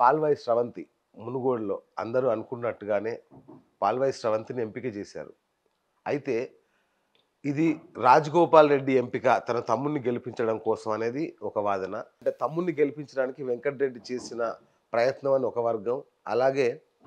పాల్వాయి స్రవంతి మునుగోడులో అందరూ అనుకున్నట్టుగానే పాల్వాయి స్రవంతిని ఎంపిక చేశారు అయితే ఇది రాజగోపాల్ రెడ్డి ఎంపిక తన తమ్ముడిని గెలిపించడం కోసం అనేది ఒక వాదన అంటే తమ్ముడిని గెలిపించడానికి వెంకటరెడ్డి చేసిన ప్రయత్నం అని ఒక వర్గం అలాగే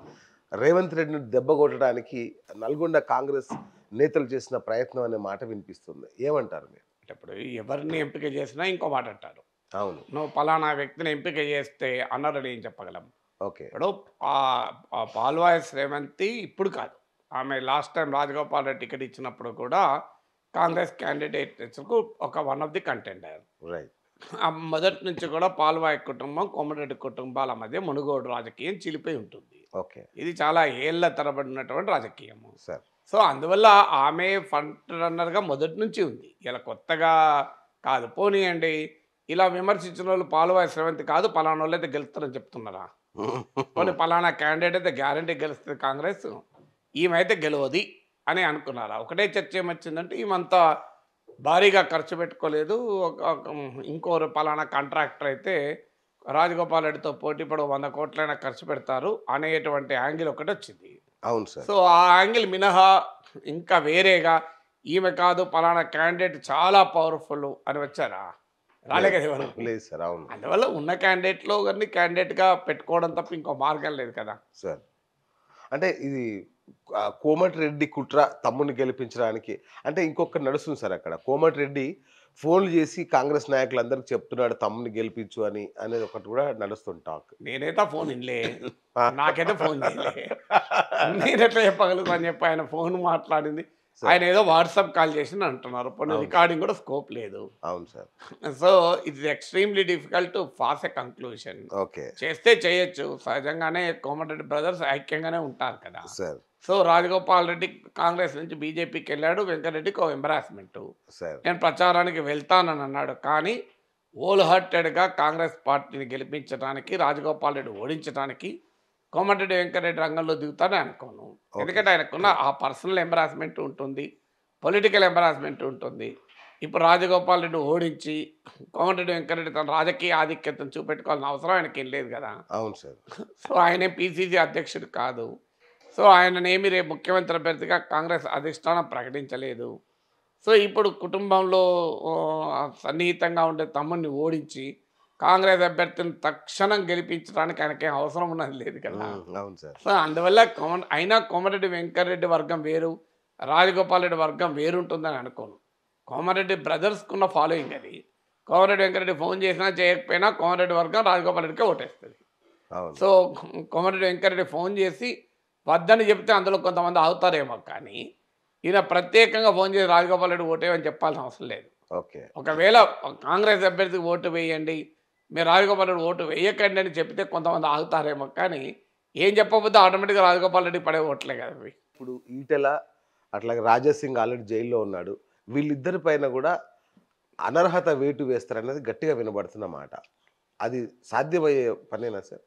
రేవంత్ రెడ్డిని దెబ్బ కొట్టడానికి నల్గొండ కాంగ్రెస్ నేతలు చేసిన ప్రయత్నం అనే మాట వినిపిస్తుంది ఏమంటారు మీరు అంటే ఇప్పుడు ఎవరిని ఎంపిక చేసినా ఇంకో మాట అంటారు అవును నువ్వు పలానా వ్యక్తిని ఎంపిక చేస్తే అన్నారని ఏం చెప్పగలం ఓకే ఇప్పుడు ఆ- ఆ పాల్వాయి శ్రేవంతి ఇప్పుడు కాదు ఆమె last time Rajagopal Reddy ticket ఇచ్చినప్పుడు కూడా కాంగ్రెస్ క్యాండిడేట్స్కు ఒక one of the contender right ఆ మొదటి నుంచి కూడా పాల్వాయి కుటుంబం కోమటిరెడ్డి కుటుంబాల మధ్య మునుగోడు రాజకీయం చిలిపోయి ఉంటుంది ఓకే ఇది చాలా ఏళ్ల తరబడి ఉన్నటువంటి రాజకీయము సార్ సో అందువల్ల ఆమె ఫ్రంట్ రన్నర్గా మొదటి నుంచి ఉంది ఇలా కొత్తగా కాదు పోనీయండి ఇలా విమర్శించిన వాళ్ళు పాలువాయి శ్రవంతి కాదు పలానా వాళ్ళు అయితే గెలుస్తారని చెప్తున్నారా పోనీ పలానా క్యాండిడేట్ అయితే గ్యారంటీ గెలుస్తుంది కాంగ్రెస్ ఈమె అయితే గెలవది అని అనుకున్నారా ఒకటే చర్చ ఏమొచ్చిందంటే ఈమెంతా భారీగా ఖర్చు పెట్టుకోలేదు ఒక- ఒక ఇంకోరు పలానా కాంట్రాక్టర్ అయితే రాజగోపాల్ రెడ్డితో పోటీ పడి వంద కోట్లైనా ఖర్చు పెడతారు అనేటువంటి యాంగిల్ ఒకటి వచ్చింది అవును సార్ సో ఆ యాంగిల్ మినహా ఇంకా వేరేగా ఈమె కాదు పలానా క్యాండిడేట్ చాలా పవర్ఫుల్ అని వచ్చారా రాలే కదా ఎవరు లేదు సార్ అవును అందువల్ల ఉన్న క్యాండిడేట్లో కానీ క్యాండిడేట్గా పెట్టుకోవడం తప్ప ఇంకో మార్గం లేదు కదా సార్ అంటే ఇది ఆ, కోమటిరెడ్డి కుట్ర తమ్ముని గెలిపించడానికి అంటే ఇంకొక నడుస్తుంది సార్ అక్కడ కోమటిరెడ్డి ఫోన్లు చేసి కాంగ్రెస్ నాయకులందరికీ చెప్తున్నాడు తమ్ముని గెలిపించు అని అనేది ఒకటి కూడా నడుస్తుంది టాక్ నేనైతే ఫోన్ ఇన్లే నాకైతే ఫోన్ చేయలే నేను ఎట్లా చెప్పగలుగుతా అని చెప్పి ఆయన ఫోన్ మాట్లాడింది Sir. ఆయన ఏదో వాట్సాప్ కాల్ చేసి అంటున్నారు కొన్ని అవును. రికార్డింగ్ కూడా స్కోప్ లేదు అవును sir so it's extremely difficult to pass a conclusion okay చేస్తే చేయొచ్చు సహజంగానే కోమటిరెడ్డి బ్రదర్స్ ఐక్యంగానే ఉంటారు కదా సార్ సో రాజగోపాల్ రెడ్డి కాంగ్రెస్ నుంచి బీజేపీకి వెళ్ళాడు వెంకటరెడ్డికి ఒక ఎంబరాస్మెంట్ సార్ నేను ప్రచారానికి వెళ్తానని అన్నాడు కానీ ఓల్ హార్టెడ్గా కాంగ్రెస్ పార్టీని గెలిపించడానికి రాజగోపాల్ రెడ్డి ఓడించడానికి కోమటిరెడ్డి వెంకటరెడ్డి రంగంలో దిగుతానని అనుకోను ఎందుకంటే ఆయనకున్న ఆ పర్సనల్ ఎంబరాస్మెంట్ ఉంటుంది పొలిటికల్ ఎంబరాస్మెంట్ ఉంటుంది ఇప్పుడు రాజగోపాల్ రెడ్డి ఓడించి కోమటిరెడ్డి వెంకటరెడ్డి తన రాజకీయ ఆధిక్యతను చూపెట్టుకోవాల్సిన అవసరం ఆయనకి ఏం లేదు కదా అవును సార్ సో ఆయన పిసిసి అధ్యక్షుడు కాదు సో ఆయననేమి రేపు ముఖ్యమంత్రి అభ్యర్థిగా కాంగ్రెస్ అధిష్టానం ప్రకటించలేదు సో ఇప్పుడు కుటుంబంలో ఆ, సన్నిహితంగా ఉండే తమ్ముడిని ఓడించి కాంగ్రెస్ అభ్యర్థిని తక్షణం గెలిపించడానికి ఆయనకేం అవసరం ఉన్నది లేదు కదా ఉమ్, అవును సార్ సో అందువల్ల కోమ అయినా కోమరెడ్డి వెంకటరెడ్డి వర్గం వేరు రాజగోపాల్ రెడ్డి వర్గం వేరు ఉంటుందని అనుకోను కోమరెడ్డి బ్రదర్స్కున్న ఫాలోయింగ్ అది కోమరెడ్డి వెంకటరెడ్డి ఫోన్ చేసినా చేయకపోయినా కోమరెడ్డి వర్గం రాజగోపాల్ రెడ్డికే ఓటేస్తుంది అవును సో కోమరెడ్డి వెంకరెడ్డి ఫోన్ చేసి వద్దని చెప్తే అందులో కొంతమంది అవుతారేమో కానీ ఈయన ప్రత్యేకంగా ఫోన్ చేసి రాజగోపాల్ రెడ్డి ఓటేయమని చెప్పాల్సిన అవసరం లేదు ఓకే ఒకవేళ కాంగ్రెస్ అభ్యర్థికి ఓటు వేయండి మీరు రాజగోపాల్ రెడ్డి ఓటు వేయకండి అని చెప్తే కొంతమంది ఆగుతారేమో కానీ ఏం చెప్పకపోతే ఆటోమేటిక్గా రాజగోపాల్ రెడ్డి పడే ఓట్లే కదా అవి ఇప్పుడు ఈటెల అట్లాగే రాజాసింగ్ ఆల్రెడీ జైల్లో ఉన్నాడు వీళ్ళిద్దరి పైన కూడా అనర్హత వేటు వేస్తారనేది గట్టిగా వినబడుతున్న మాట అది సాధ్యమయ్యే పనేనా సార్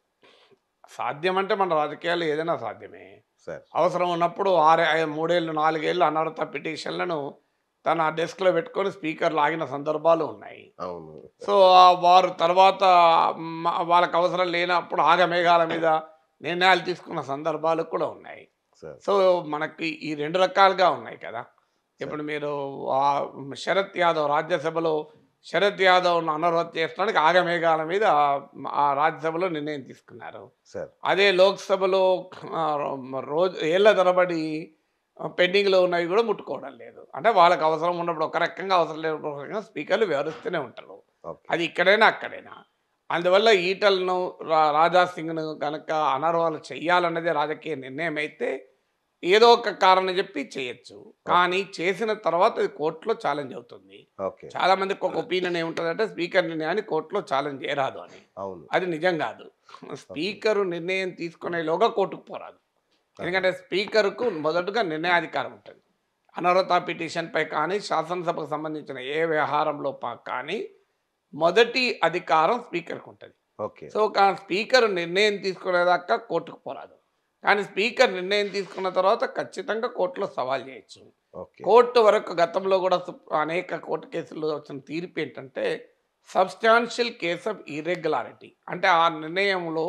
సాధ్యం అంటే మన రాజకీయాలు ఏదైనా సాధ్యమే సార్ అవసరం ఉన్నప్పుడు ఆరు ఐ- మూడేళ్ళు నాలుగేళ్ళు అనర్హత పిటిషన్లను తన డెస్క్లో పెట్టుకొని స్పీకర్ లాగిన సందర్భాలు ఉన్నాయి అవును సో ఆ వారు తర్వాత మ- వాళ్ళకి అవసరం లేనప్పుడు ఆగమేఘాల మీద నిర్ణయాలు తీసుకున్న సందర్భాలు కూడా ఉన్నాయి సార్ సో మనకి ఈ రెండు రకాలుగా ఉన్నాయి కదా ఇప్పుడు మీరు ఆ శరత్ యాదవ్ రాజ్యసభలో శరత్ యాదవ్ను అనర్హత చేసడానికి ఆగమేఘాల మీద ఆ రాజ్యసభలో నిర్ణయం తీసుకున్నారు సార్ అదే లోక్సభలో ఆ, రోజు ఏళ్ళ తరబడి పెండింగ్లో ఉన్నవి కూడా ముట్టుకోవడం లేదు అంటే వాళ్ళకి అవసరం ఉన్నప్పుడు ఒక రకంగా అవసరం లేనప్పుడు ఒక రకంగా స్పీకర్లు వ్యవహరిస్తూనే ఉంటారు ఓకే అది ఇక్కడైనా అక్కడైనా అందువల్ల ఈటలను రా- రాజా సింగ్ను కనుక అనర్హాలు చెయ్యాలన్నదే రాజకీయ నిర్ణయం అయితే ఏదో ఒక కారణం చెప్పి చేయొచ్చు కానీ చేసిన తర్వాత అది కోర్టులో ఛాలెంజ్ అవుతుంది ఓకే చాలా మందికి ఒక ఒపీనియన్ ఏముంటుందంటే స్పీకర్ నిర్ణయాన్ని కోర్టులో ఛాలెంజ్ చేయరాదు అని అవును అది నిజం కాదు స్పీకరు నిర్ణయం తీసుకునేలోగా కోర్టుకు పోరాదు ఎందుకంటే స్పీకర్కు మొదటగా నిర్ణయాధికారం ఉంటుంది అనర్హత పిటిషన్పై కానీ శాసనసభకు సంబంధించిన ఏ వ్యవహారంలో పా- కానీ మొదటి అధికారం స్పీకర్కి ఉంటుంది ఓకే సో కా స్పీకర్ నిర్ణయం తీసుకునేదాకా కోర్టుకు పోరాదు కానీ స్పీకర్ నిర్ణయం తీసుకున్న తర్వాత ఖచ్చితంగా కోర్టులో సవాల్ చేయొచ్చు ఓకే కోర్టు వరకు గతంలో కూడా సుప్- అనేక కోర్టు కేసుల్లో వచ్చిన తీర్పు ఏంటంటే సబ్స్టాన్షియల్ కేస్ ఆఫ్ ఇర్రెగ్యులారిటీ అంటే ఆ నిర్ణయంలో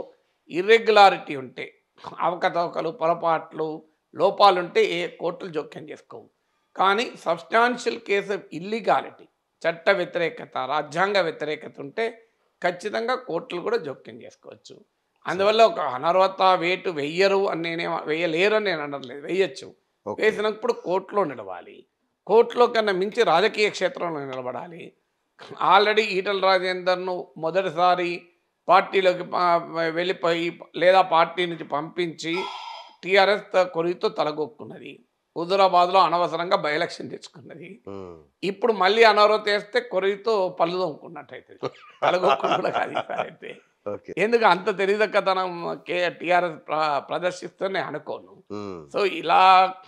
ఇర్రెగ్యులారిటీ ఉంటే అవకతవకలు పొరపాట్లు లోపాలు ఉంటే ఏ కోర్టులు జోక్యం చేసుకోవు కానీ సబ్స్టాన్షియల్ కేసు ఆఫ్ ఇల్లీగాలిటీ చట్ట వ్యతిరేకత రాజ్యాంగ వ్యతిరేకత ఉంటే ఖచ్చితంగా కోర్టులు కూడా జోక్యం చేసుకోవచ్చు అందువల్ల ఒక అనర్హత వేటు వెయ్యరు అని నేనే వెయ్యలేరు అని నేను అనట్లేదు వెయ్యొచ్చు ఓకే వేసినప్పుడు కోర్టులో నిలవాలి కోర్టులో కన్నా మించి రాజకీయ క్షేత్రంలో నిలబడాలి ఆల్రెడీ ఈటల రాజేందర్ను మొదటిసారి పార్టీలోకి ప- వెళ్ళిపోయి లేదా పార్టీ నుంచి పంపించి టీఆర్ఎస్ కొరితో తలగొక్కున్నది హుజురాబాద్లో అనవసరంగా బై ఎలక్షన్ తెచ్చుకున్నది ఉమ్. ఇప్పుడు మళ్ళీ అనర్హత వేస్తే కొరితో పళ్ళు తోముకున్నట్టు అవుతుంది తలగొక్కుడు కూడా కాదు ఈసారి అయితే ఓకే ఎందుకు అంత తెలియదక్కతనం కే టీఆర్ఎస్ ప్ర ప్రదర్శిస్తుందని అనుకోను ఉమ్. సో ఇలా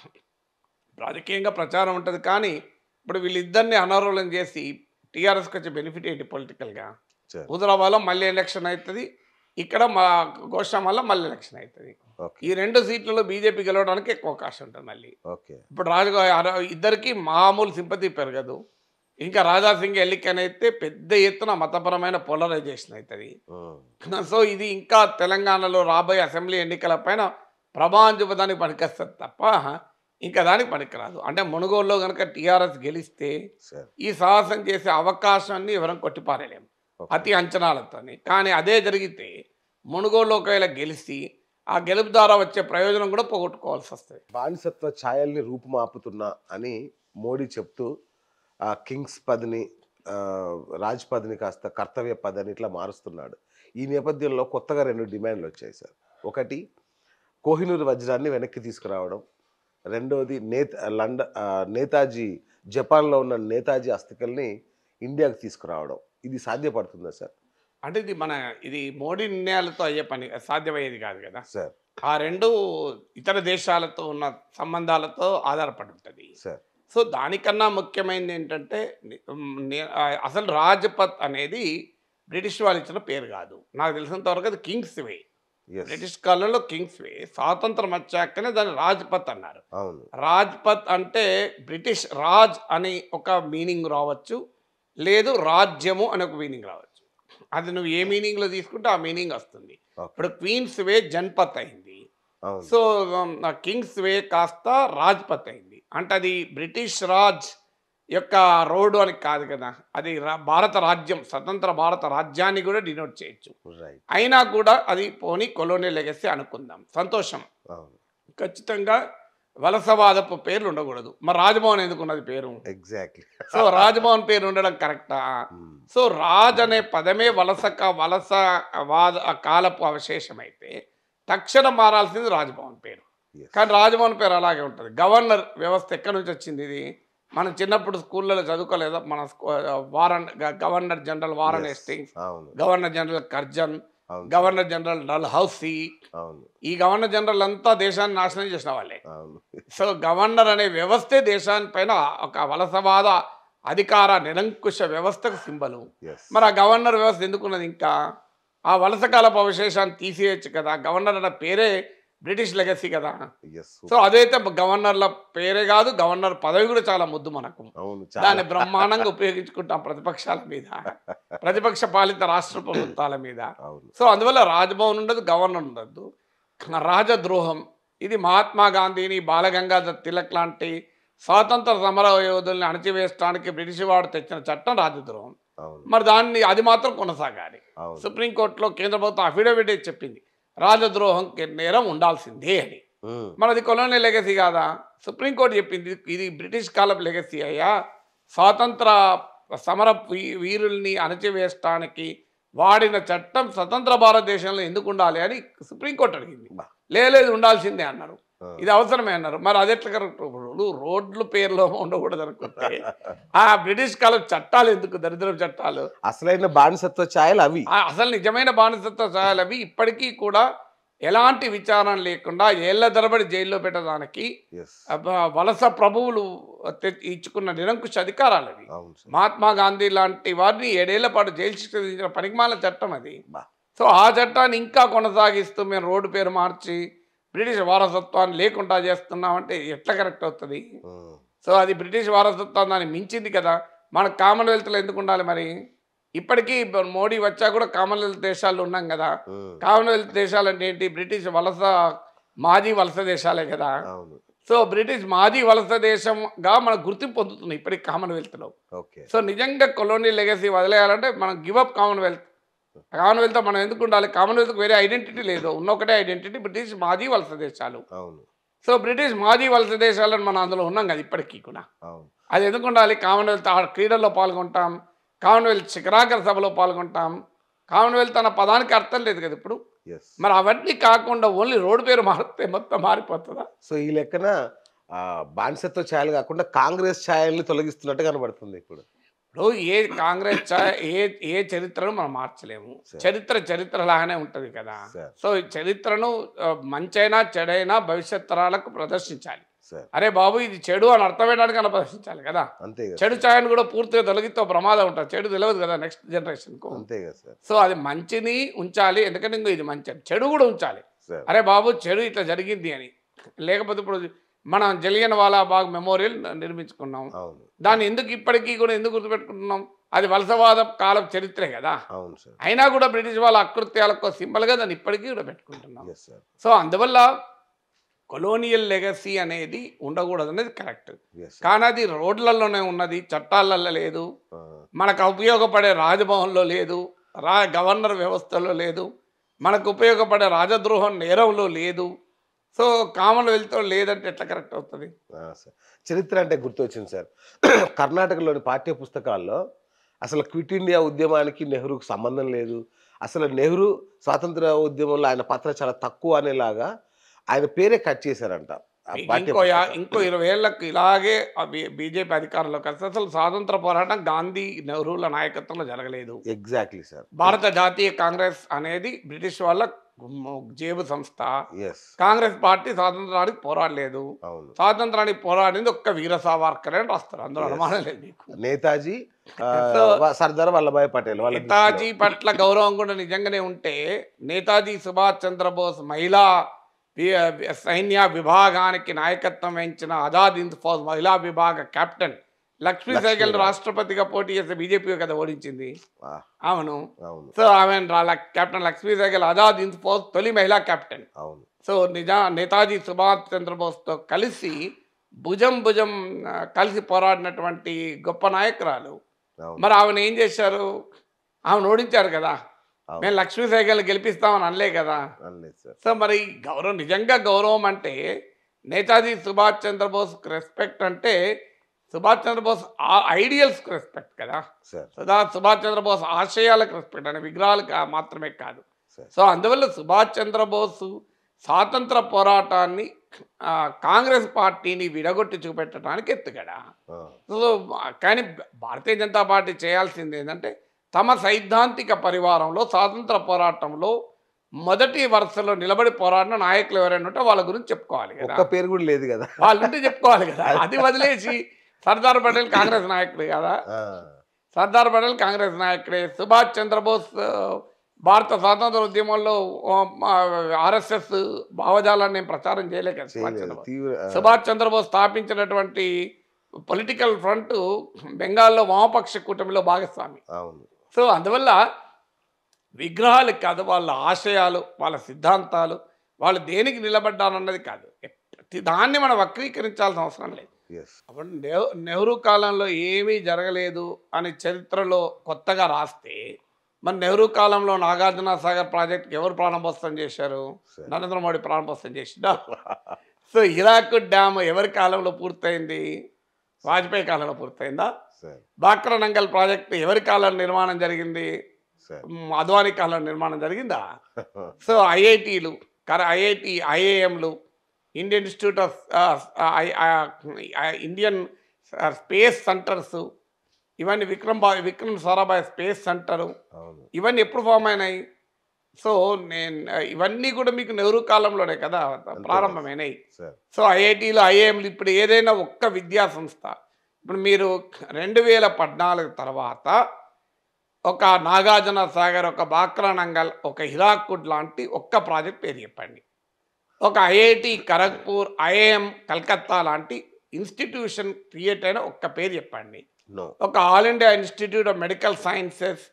రాజకీయంగా ప్రచారం ఉంటుంది కానీ ఇప్పుడు వీళ్ళిద్దరిని అనర్హులం చేసి టీఆర్ఎస్కి వచ్చే బెనిఫిట్ ఏంటి పొలిటికల్గా సరే హుజరాబాద్లో మళ్ళీ ఎలక్షన్ అవుతుంది ఇక్కడ మా గోషామల్లో మళ్ళీ ఎలక్షన్ అవుతుంది ఓకే ఈ రెండు సీట్లలో బీజేపీ గెలవడానికి ఎక్కువ అవకాశం ఉంటుంది మళ్ళీ ఓకే ఇప్పుడు రాజు ఇద్దరికి మామూలు సింపతి పెరగదు ఇంకా రాజా సింగ్ ఎన్నికనైతే పెద్ద ఎత్తున మతపరమైన పోలరైజేషన్ అవుతుంది ఉమ్. సో ఇది ఇంకా తెలంగాణలో రాబోయే అసెంబ్లీ ఎన్నికల పైన ప్రభావం చూపడానికి పనికొస్తుంది తప్ప ఇంకా దానికి పనికిరాదు అంటే మునుగోలులో కనుక టీఆర్ఎస్ గెలిస్తే సరే ఈ సాహసం చేసే అవకాశాన్ని ఎవరం కొట్టిపారేలేము ఓకే. అతి అంచనాలతోని కానీ అదే జరిగితే మునుగోలులో ఒకవేళ గెలిచి ఆ గెలుపు ద్వారా వచ్చే ప్రయోజనం కూడా పోగొట్టుకోవాల్సి వస్తుంది బానిసత్వ ఛాయల్ని రూపుమాపుతున్నా అని మోడీ చెప్తూ ఆ కింగ్స్ పదిని ఆ, రాజ్ పదిని కాస్త కర్తవ్య పదని ఇట్లా మారుస్తున్నాడు ఈ నేపథ్యంలో కొత్తగా రెండు డిమాండ్లు వచ్చాయి సార్ ఒకటి కోహినూరు వజ్రాన్ని వెనక్కి తీసుకురావడం రెండవది నేత లండ ఆ, నేతాజీ జపాన్లో ఉన్న నేతాజీ అస్థికల్ని ఇండియాకి తీసుకురావడం ఇది సాధ్యపడుతుందా సార్ అంటే ఇది మన ఇది మోడీ నిర్ణయాలతో అయ్యే పని సాధ్యమయ్యేది కాదు కదా సార్ ఆ రెండు ఇతర దేశాలతో ఉన్న సంబంధాలతో ఆధారపడి ఉంటుంది సార్ సో దానికన్నా ముఖ్యమైనది ఏంటంటే ని- ని- ఆ, అసలు రాజ్పథ్ అనేది బ్రిటిష్ వాళ్ళు ఇచ్చిన పేరు కాదు నాకు తెలిసినంత వరకు అది కింగ్స్ వే ఎస్ బ్రిటిష్ కాలంలో కింగ్స్ వే స్వాతంత్రం వచ్చాకనే దాన్ని రాజ్పథ్ అన్నారు అవును రాజ్పథ్ అంటే బ్రిటిష్ రాజ్ అని ఒక మీనింగ్ రావచ్చు లేదు రాజ్యము అని ఒక మీనింగ్ రావచ్చు అది నువ్వు ఏ మీనింగ్లో తీసుకుంటే ఆ మీనింగ్ వస్తుంది ఓకే ఇప్పుడు క్వీన్స్ వే జన్పత్ అయింది అవును సో కింగ్స్ వే కాస్త రాజ్పత్ అయింది అంటే అది బ్రిటిష్ రాజ్ యొక్క రోడ్డు అని కాదు కదా అది రా- భారత రాజ్యం స్వతంత్ర భారత రాజ్యాన్ని కూడా డినోట్ చేయొచ్చు రైట్ అయినా కూడా అది పోనీ కొలోనియల్ లెగసీ అనుకుందాం సంతోషం అవును ఖచ్చితంగా వలసవాదపు పేర్లు ఉండకూడదు మరి రాజ్భవన్ ఎందుకు ఉన్నది పేరు ఎగ్జాక్ట్లీ సో రాజ్భవన్ పేరు ఉండడం కరెక్టా సో రాజ్ అనే పదమే వలస క- వలస వాద కాలపు అవశేషం అయితే తక్షణం మారాల్సింది రాజ్భవన్ పేరు కానీ రాజ్భవన్ పేరు అలాగే ఉంటుంది గవర్నర్ వ్యవస్థ ఎక్కడి నుంచి వచ్చింది ఇది మనం చిన్నప్పుడు స్కూళ్ళలో చదువుకోలేదా మన స్కూ- వారన్ గ- గవర్నర్ జనరల్ వారన్ హేస్టింగ్స్ అవును గవర్నర్ జనరల్ కర్జన్ అవును గవర్నర్ జనరల్ డల్ హౌసీ అవును ఈ గవర్నర్ జనరల్ అంతా దేశాన్ని నాశనం చేసిన వాళ్ళే అవును సో గవర్నర్ అనే వ్యవస్థే దేశానిపైన ఒక వలసవాద అధికార నిరంకుశ వ్యవస్థకు సింబలు ఎస్ మరి ఆ గవర్నర్ వ్యవస్థ ఎందుకున్నది ఇంకా ఆ వలస కాలపు అవశేషాన్ని తీసేయచ్చు కదా గవర్నర్ అన్న పేరే బ్రిటిష్ లెగసీ కదా ఎస్ సో అదైతే గవర్నర్ల పేరే కాదు గవర్నర్ పదవి కూడా చాలా ముద్దు మనకు అవును దాన్ని చాలా బ్రహ్మాండంగా ఉపయోగించుకుంటాం ప్రతిపక్షాల మీద ప్రతిపక్ష పాలిత రాష్ట్ర ప్రభుత్వాల మీద అవును సో అందువల్ల రాజ్భవన్ ఉండదు గవర్నర్ ఉండదు రాజద్రోహం ఇది మహాత్మా గాంధీని బాలగంగాధర్ తిలక్ లాంటి స్వాతంత్ర సమర యోధుల్ని అణచివేయడానికి బ్రిటిష్ వాడు తెచ్చిన చట్టం రాజద్రోహం అవును మరి దాన్ని అది మాత్రం కొనసాగాలి అవును సుప్రీంకోర్టులో కేంద్ర ప్రభుత్వం అఫిడవిట్ చెప్పింది రాజద్రోహం నేరం ఉండాల్సిందే అని ఉమ్, మరి అది కొలోనియల్ లెగసీ కాదా సుప్రీంకోర్టు చెప్పింది ఇది బ్రిటిష్ కాలపు లెగసీ అయ్యా స్వాతంత్ర సమర వీ- వీరుల్ని అణచివేయడానికి వాడిన చట్టం స్వతంత్ర భారతదేశంలో ఎందుకు ఉండాలి అని సుప్రీంకోర్టు అడిగింది బా. లేదు ఉండాల్సిందే అన్నారు ఆ. ఇది అవసరమే అన్నారు మరి అది ఎట్లా కరెక్ట్ ఇప్పుడు రోడ్లు పేర్లో ఉండకూడదు అనుకుంటే ఆ బ్రిటిష్ కాలం చట్టాలు ఎందుకు దరిద్రపు చట్టాలు అసలైన బానిసత్వ ఛాయలు అవి ఆ అసలు నిజమైన బానిసత్వ సహాయాలు అవి ఇప్పటికీ కూడా ఎలాంటి విచారణ లేకుండా ఏళ్ల తరబడి జైల్లో పెట్టడానికి ఎస్ అబ్బ, వలస ప్రభువులు తె- ఇచ్చుకున్న నిరంకుశ అధికారాలు అవి అవును సార్ మహాత్మా గాంధీ లాంటి వారిని ఏడేళ్ల పాటు జైలు శిక్ష విధించిన పనికిమాల చట్టం అది బా. సో ఆ చట్టాన్ని ఇంకా కొనసాగిస్తూ మేము రోడ్డు పేరు మార్చి బ్రిటిష్ వారసత్వాన్ని లేకుండా చేస్తున్నామంటే ఎట్లా కరెక్ట్ అవుతుంది ఉమ్, సో అది బ్రిటిష్ వారసత్వం దాన్ని మించింది కదా మన కామన్వెల్త్లో ఎందుకు ఉండాలి మరి ఇప్పటికీ ఇప్పుడు మోడీ వచ్చా కూడా కామన్వెల్త్ దేశాల్లో ఉన్నాం కదా ఉమ్, కామన్వెల్త్ దేశాలు అంటే ఏంటి బ్రిటిష్ వలస మాజీ వలస దేశాలే కదా అవును సో బ్రిటిష్ మాజీ వలస దేశంగా మనకు గుర్తింపు పొందుతుంది ఇప్పటికి కామన్వెల్త్లో ఓకే సో నిజంగా కొలోనియల్ లెగసీ వదిలేయాలంటే మనం గివప్ కామన్వెల్త్ కామన్వెల్త్ మనం ఎందుకు ఉండాలి కామన్వెల్త్కి వేరే ఐడెంటిటీ లేదు ఉన్న ఒకటే ఐడెంటిటీ బ్రిటిష్ మాజీ వలస దేశాలు అవును సో బ్రిటిష్ మాజీ వలస దేశాలను మనం అందులో ఉన్నాం కదా ఇప్పటికీ కూడా అవును అది ఎందుకు ఉండాలి కామన్వెల్త్ ఆ క్రీడల్లో పాల్గొంటాం కామన్వెల్త్ శిఖరాగ్ర సభలో పాల్గొంటాం కామన్వెల్త్ అన్న పదానికి అర్థం లేదు కదా ఇప్పుడు ఎస్ మరి అవన్నీ కాకుండా ఓన్లీ రోడ్డు పేరు మారితే మొత్తం మారిపోతుందా సో ఈ లెక్కన ఆ, బానిసత్వ ఛాయలు కాకుండా కాంగ్రెస్ ఛాయల్ని తొలగిస్తున్నట్టు కనబడుతుంది ఇప్పుడు ఇప్పుడు ఏ కాంగ్రెస్ చ- ఏ ఏ చరిత్రను మనం మార్చలేము సరే. చరిత్ర చరిత్ర లాగానే ఉంటుంది కదా సరే. సో ఈ చరిత్రను ఆ, మంచైనా చెడైనా భవిష్యత్ తరాలకు ప్రదర్శించాలి సార్ అరే బాబు ఇది చెడు అని అర్థమయ్యడానికైనా ప్రదర్శించాలి కదా అంతే కదా చెడు ఛాయను కూడా పూర్తిగా తొలగితే ప్రమాదం ఉంటుంది చెడు తెలియదు కదా నెక్స్ట్ జనరేషన్కు అంతే కదా సార్ సో అది మంచిని ఉంచాలి ఎందుకంటే ఇంకో ఇది మంచి అని. చెడు కూడా ఉంచాలి సార్ అరే బాబు చెడు ఇట్లా జరిగింది అని లేకపోతే ఇప్పుడు మనం జలియన్ వాలా బాగ్ మెమోరియల్ నిర్మించుకున్నాం అవును దాన్ని ఎందుకు ఇప్పటికీ కూడా ఎందుకు గుర్తుపెట్టుకుంటున్నాం అది వలసవాద కాలం చరిత్రే కదా అవును సార్ అయినా కూడా బ్రిటిష్ వాళ్ళ అకృత్యాలకు సింబల్గా దాన్ని ఇప్పటికీ కూడా పెట్టుకుంటున్నాం ఎస్ సార్ సో అందువల్ల కొలోనియల్ లెగసీ అనేది ఉండకూడదు అనేది కరెక్ట్ ఎస్ సార్ కానీ అది రోడ్లలోనే ఉన్నది చట్టాలలో లేదు మనకు ఉపయోగపడే రాజభవన్లో లేదు రా గవర్నర్ వ్యవస్థలో లేదు మనకు ఉపయోగపడే రాజద్రోహం నేరంలో లేదు సో కామన్వెల్త్లో లేదంటే ఎట్లా కరెక్ట్ అవుతుంది సార్ చరిత్ర అంటే గుర్తొచ్చింది సార్ కర్ణాటకలోని పాఠ్య పుస్తకాల్లో అసలు క్విట్ ఇండియా ఉద్యమానికి నెహ్రూకి సంబంధం లేదు అసలు నెహ్రూ స్వాతంత్ర ఉద్యమంలో ఆయన పాత్ర చాలా తక్కువ అనేలాగా ఆయన పేరే కట్ చేశారంట ఆ మీకు పాఠ్య ఇంకో యా- పుస్తకాలు. ఇంకో ఇరవై ఏళ్ళకు ఇలాగే బీజేపీ అధికారంలోకి వస్తే అసలు స్వాతంత్ర పోరాటం గాంధీ నెహ్రూల నాయకత్వంలో జరగలేదు ఎగ్జాక్ట్లీ సార్ భారత జాతీయ కాంగ్రెస్ అనేది బ్రిటిష్ వాళ్ళ మ- జేబు సంస్థ ఎస్ కాంగ్రెస్ పార్టీ స్వాతంత్రానికి పోరాడలేదు అవును స్వాతంత్రానికి పోరాడింది ఒక్క వీర సావర్కర్ అని రాస్తారు అందులో Yes. అనుమానం లేదు మీకు నేతాజీ ఆ, So- వ- సర్దార్ వల్లభాయ్ పటేల్ వాళ్ళ నేతాజీ పట్ల గౌరవం కూడా నిజంగానే ఉంటే నేతాజీ సుభాష్ చంద్రబోస్ మహిళా వి- సైన్య విభాగానికి నాయకత్వం వహించిన ఆజాద్ హింద్ ఫౌజ్ మహిళా విభాగ కెప్టెన్ లక్ష్మీ లక్ష్మీ సైకిల్ బాయి. రాష్ట్రపతిగా పోటీ చేస్తే బీజేపీ కదా ఓడించింది దృష్టిలో. ఆ, అవును అవును సో ఆమె రా- లక్- కెప్టెన్ లక్ష్మీ సైకిల్ ఆజాద్ హింద్ ఫౌజ్ తొలి మహిళా కెప్టెన్ అవును సో నిజా నేతాజీ సుభాష్ చంద్రబోస్తో కలిసి భుజం భుజం ఆ, కలిసి పోరాడినటువంటి గొప్ప నాయకురాలు అవును మరి ఆమెను ఏం చేశారు ఆమెను ఓడించారు కదా అవును మేము లక్ష్మీ సైకిల్ గెలిపిస్తామని అనలే కదా అనలేదు సార్ సో మరి గౌరవం నిజంగా గౌరవం అంటే నేతాజీ సుభాష్ చంద్రబోస్ రెస్పెక్ట్ అంటే సుభాష్ చంద్రబోస్ ఆ ఐడియల్స్కి రెస్పెక్ట్ కదా సార్ సదా సుభాష్ చంద్రబోస్ ఆశయాలకు రెస్పెక్ట్ అంటే విగ్రహాలకు ఆ మాత్రమే కాదు సార్ సో అందువల్ల సుభాష్ చంద్రబోస్ స్వాతంత్ర పోరాటాన్ని ఆ, కాంగ్రెస్ పార్టీని విడగొట్టి చూపెట్టడానికి ఎత్తుగడ ఆ, సో కానీ భారతీయ జనతా పార్టీ చేయాల్సింది ఏంటంటే తమ సైద్ధాంతిక పరివారంలో స్వాతంత్ర పోరాటంలో మొదటి వరుసలో నిలబడి పోరాడిన నాయకులు ఎవరైనా ఉంటే వాళ్ళ గురించి చెప్పుకోవాలి కదా ఒక్క పేరు కూడా లేదు కదా వాళ్ళు ఉంటే చెప్పుకోవాలి కదా అది వదిలేసి సర్దార్ పటేల్ కాంగ్రెస్ నాయకుడు కదా ఆ, సర్దార్ పటేల్ కాంగ్రెస్ నాయకుడే సుభాష్ చంద్రబోస్ ఆ, భారత స్వాతంత్ర ఉద్యమంలో ఆర్ఎస్ఎస్ భావజాలాన్ని ఏం ప్రచారం చేయలే కదా సుభాష్ చేయలేదు. చంద్రబోస్ తీవ్ర ఆ, సుభాష్ చంద్రబోస్ స్థాపించినటువంటి పొలిటికల్ ఫ్రంట్ బెంగాల్లో వామపక్ష కూటమిలో భాగస్వామి అవును సో అందువల్ల విగ్రహాలు కాదు వాళ్ళ ఆశయాలు వాళ్ళ సిద్ధాంతాలు వాళ్ళు దేనికి నిలబడ్డారన్నది కాదు ప్రతి దాన్ని మనం వక్రీకరించాల్సిన అవసరం లేదు ఎస్ అప్పుడు నెహ్ నెహ్రూ కాలంలో ఏమీ జరగలేదు అని చరిత్రలో కొత్తగా రాస్తే మరి నెహ్రూ కాలంలో నాగార్జున సాగర్ ప్రాజెక్ట్ ఎవరు ప్రారంభోత్సవం చేశారు సరే. నరేంద్ర మోడీ ప్రారంభోత్సవం చేసిందా సో ఇరాక్ డ్యామ్ ఎవరి కాలంలో పూర్తయింది వాజ్పేయి కాలంలో పూర్తయిందా సార్ బాక్రా నంగల్ ప్రాజెక్ట్ ఎవరి కాలంలో నిర్మాణం జరిగింది సార్ మ్, అద్వానీ కాలంలో నిర్మాణం జరిగిందా సో ఐఐటీలు కర ఐఐటి ఐఏఎంలు Indian institute of Indian space centres ఇవన్నీ విక్రమ్ బా విక్రమ్ సారాభాయ్ స్పేస్ సెంటరు అవును ఇవన్నీ ఎప్పుడు ఫామ్ అయినాయి సో నేను ఇవన్నీ కూడా మీకు నెహ్రూ కాలంలోనే కదా ప్రారంభమైనాయి సార్ సో ఐఐటీలు ఐఏఎంలు ఇప్పుడు ఏదైనా ఒక్క విద్యా సంస్థ ఇప్పుడు మీరు రెండు వేల పద్నాలుగు తర్వాత ఒక నాగార్జున సాగర్ ఒక బాక్రా నంగల్ ఒక హిరాకుడ్ లాంటి ఒక్క ప్రాజెక్ట్ పేరు చెప్పండి ఒక ఐఐటి ఖరగ్పూర్ ఐఏఎం కలకత్తా లాంటి ఇన్స్టిట్యూషన్ క్రియేట్ అయిన ఒక్క పేరు చెప్పండి నో ఒక all India institute of medical sciences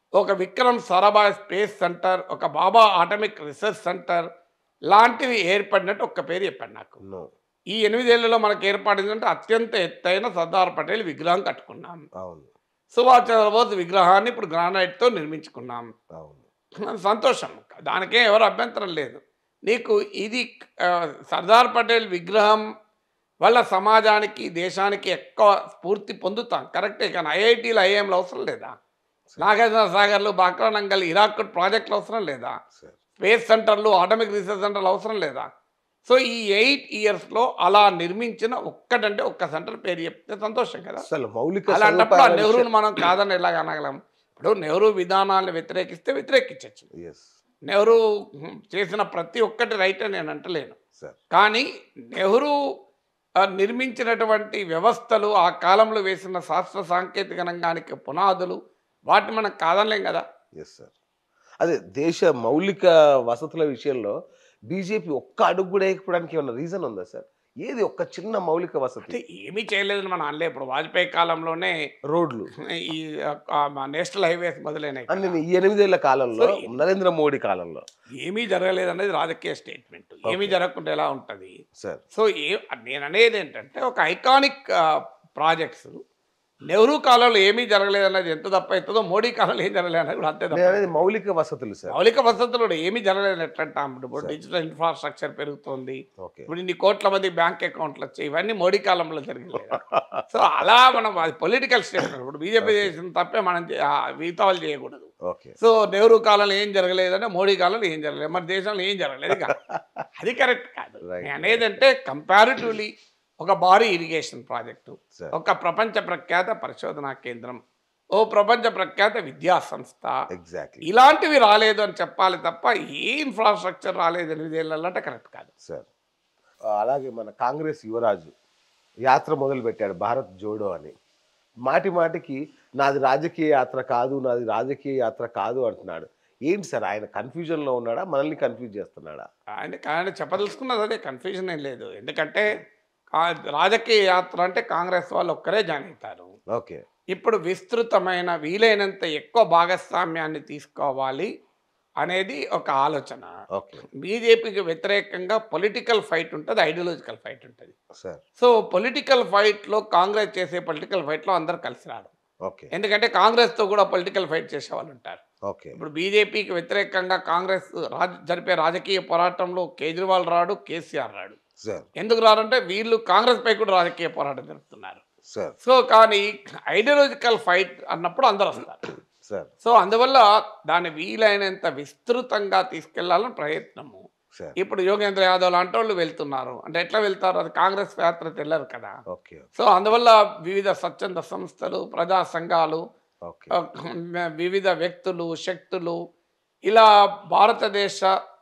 ఒక విక్రమ్ సారాభాయ్ స్పేస్ సెంటర్ ఒక బాబా ఆటమిక్ రీసెర్చ్ సెంటర్ లాంటివి ఏర్పడినట్టు ఒక్క పేరు చెప్పాడు నాకు నో ఈ ఎనిమిదేళ్లలో మనకు ఏర్పడిందంటే అత్యంత ఎత్తైన సర్దార్ పటేల్ విగ్రహం కట్టుకున్నాం అవును సుభాష్ చంద్రబోస్ విగ్రహాన్ని ఇప్పుడు గ్రానైట్తో నిర్మించుకున్నాం అవును సంతోషం దానికే ఎవరు అభ్యంతరం లేదు నీకు ఇది ఆ, సర్దార్ పటేల్ విగ్రహం వల్ల సమాజానికి దేశానికి ఎక్కువ స్ఫూర్తి పొందుతాం కరెక్టే కానీ ఐఐటీలు ఐఏఎంలు అవసరం లేదా నాగార్జున సాగర్లు బాక్రానంగల్ ఇరాకుడ్ ప్రాజెక్టులు అవసరం లేదా సార్ స్పేస్ సెంటర్లు ఆటమిక్ రీసెర్చ్ సెంటర్లు అవసరం లేదా సో ఈ ఎయిట్ ఇయర్స్లో అలా నిర్మించిన ఒక్కటంటే ఒక్క సెంటర్ పేరు చెప్తే సంతోషం కదా అసలు మౌలిక అలాంటప్పుడు ఆ సదుపాయాల నెహ్రూని మనం కాదని ఎలాగ అనగలం ఇప్పుడు నెహ్రూ విధానాలను వ్యతిరేకిస్తే వ్యతిరేకించవచ్చు విషయం- yes నెహ్రూ చేసిన ప్రతి ఒక్కటి రైట్ అని నేను అంటలేను సార్ కానీ నెహ్రూ ఆ, నిర్మించినటువంటి వ్యవస్థలు ఆ కాలంలో వేసిన శాస్త్ర సాంకేతిక రంగానికి పునాదులు వాటిని మనం కాదనలేం కదా ఎస్ సార్ అదే దేశ మౌలిక వసతుల విషయంలో బీజేపీ ఒక్క అడుగు కూడా వేయకపోవడానికి ఏమన్నా రీజన్ ఉందా సార్ ఏది ఒక్క చిన్న మౌలిక అంటే వసతి ఏమీ చేయలేదని మనం అనలే ఇప్పుడు వాజ్పేయి కాలంలోనే రోడ్లు ఈ ఆ, మా నేషనల్ హైవేస్ మొదలైనాయి అని కదా. నేను ఈ ఎనిమిదేళ్ల కాలంలో సో నరేంద్ర మోడీ కాలంలో ఏమీ జరగలేదు అనేది రాజకీయ స్టేట్మెంట్ ఏమీ Okay. జరగకుండా ఎలా ఉంటుంది సార్ సో ఏ నేను అనేది ఏంటంటే ఒక ఐకానిక్ ప్రాజెక్ట్స్ నెహ్రూ కాలంలో ఏమీ జరగలేదు అన్నది ఎంత తప్ప అవుతుందో మోడీ కాలంలో ఏం జరగలేదు అన్నది కూడా అంతే నేను తప్ప అనేది మౌలిక వసతులు సార్ మౌలిక వసతులు కూడా ఏమీ జరగలేదు ఎట్లంటాం ఇప్పుడు సరే. డిజిటల్ ఇన్ఫ్రాస్ట్రక్చర్ పెరుగుతోంది ఓకే ఇప్పుడు ఇన్ని కోట్ల మంది బ్యాంక్ అకౌంట్లు వచ్చాయి ఇవన్నీ మోడీ కాలంలో జరిగింది సో అలా మనం అది పొలిటికల్ స్టేట్మెంట్ ఇప్పుడు బీజేపీ చేసిన తప్పే మనం చే- ఆ మిగతా వాళ్ళు చేయకూడదు ఓకే సో నెహ్రూ కాలంలో ఏం జరగలేదంటే మోడీ కాలంలో ఏం జరగలేదు మన దేశంలో ఏం జరగలేదు కాదు అది కరెక్ట్ కాదు Right. నేను అనేదంటే కంపారిటివ్లీ ఒక భారీ ఇరిగేషన్ ప్రాజెక్టు సార్ ఒక ప్రపంచ ప్రఖ్యాత పరిశోధనా కేంద్రం ఓ ప్రపంచ ప్రఖ్యాత విద్యా సంస్థ ఎగ్జాక్ట్లీ ఇలాంటివి రాలేదు అని చెప్పాలి తప్ప ఏ ఇన్ఫ్రాస్ట్రక్చర్ రాలేదు ఎనిమిదేళ్ళలో అంటే కరెక్ట్ కాదు సార్ ఆ, అలాగే మన కాంగ్రెస్ యువరాజు యాత్ర మొదలు పెట్టాడు భారత్ జోడో అని మాటి మాటికి నాది రాజకీయ యాత్ర కాదు నాది రాజకీయ యాత్ర కాదు అంటున్నాడు ఏంటి సార్ ఆయన కన్ఫ్యూజన్లో ఉన్నాడా మనల్ని కన్ఫ్యూజ్ చేస్తున్నాడా ఆయన ఆయన చెప్పదలుచుకున్నది అదే కన్ఫ్యూజన్ ఏం లేదు ఎందుకంటే కా- రాజకీయ యాత్ర అంటే కాంగ్రెస్ వాళ్ళు ఒక్కరే జాయిన్ అవుతారు ఓకే ఇప్పుడు విస్తృతమైన వీలైనంత ఎక్కువ భాగస్వామ్యాన్ని తీసుకోవాలి అనేది ఒక ఆలోచన ఓకే బీజేపీకి వ్యతిరేకంగా పొలిటికల్ ఫైట్ ఉంటుంది ఐడియాలజికల్ ఫైట్ ఉంటుంది సార్ సో పొలిటికల్ ఫైట్లో కాంగ్రెస్ చేసే పొలిటికల్ ఫైట్లో అందరు కలిసి రారు ఓకే ఎందుకంటే కాంగ్రెస్తో కూడా పొలిటికల్ ఫైట్ చేసే వాళ్ళు ఉంటారు ఓకే ఇప్పుడు బీజేపీకి వ్యతిరేకంగా కాంగ్రెస్ రాజ జరిపే రాజకీయ పోరాటంలో కేజ్రీవాల్ రాడు కేసీఆర్ రాడు సార్ ఎందుకు రారంటే వీళ్ళు కాంగ్రెస్ పై కూడా రాజకీయ పోరాటం జరుపుతున్నారు సార్ సో కానీ ఐడియాలజికల్ ఫైట్ అన్నప్పుడు అందరు వస్తారు సార్ సో అందువల్ల దాన్ని వీలైనంత విస్తృతంగా తీసుకెళ్లాలని ప్రయత్నము సార్ ఇప్పుడు యోగేంద్ర యాదవ్ లాంటి వాళ్ళు వెళ్తున్నారు అంటే ఎట్లా వెళ్తారు అది కాంగ్రెస్ యాత్ర తెల్లరు కదా ఓకే సో అందువల్ల వివిధ స్వచ్ఛంద సంస్థలు ప్రజా సంఘాలు ఓకే ఆ, వివిధ వ్యక్తులు శక్తులు ఇలా భారతదేశ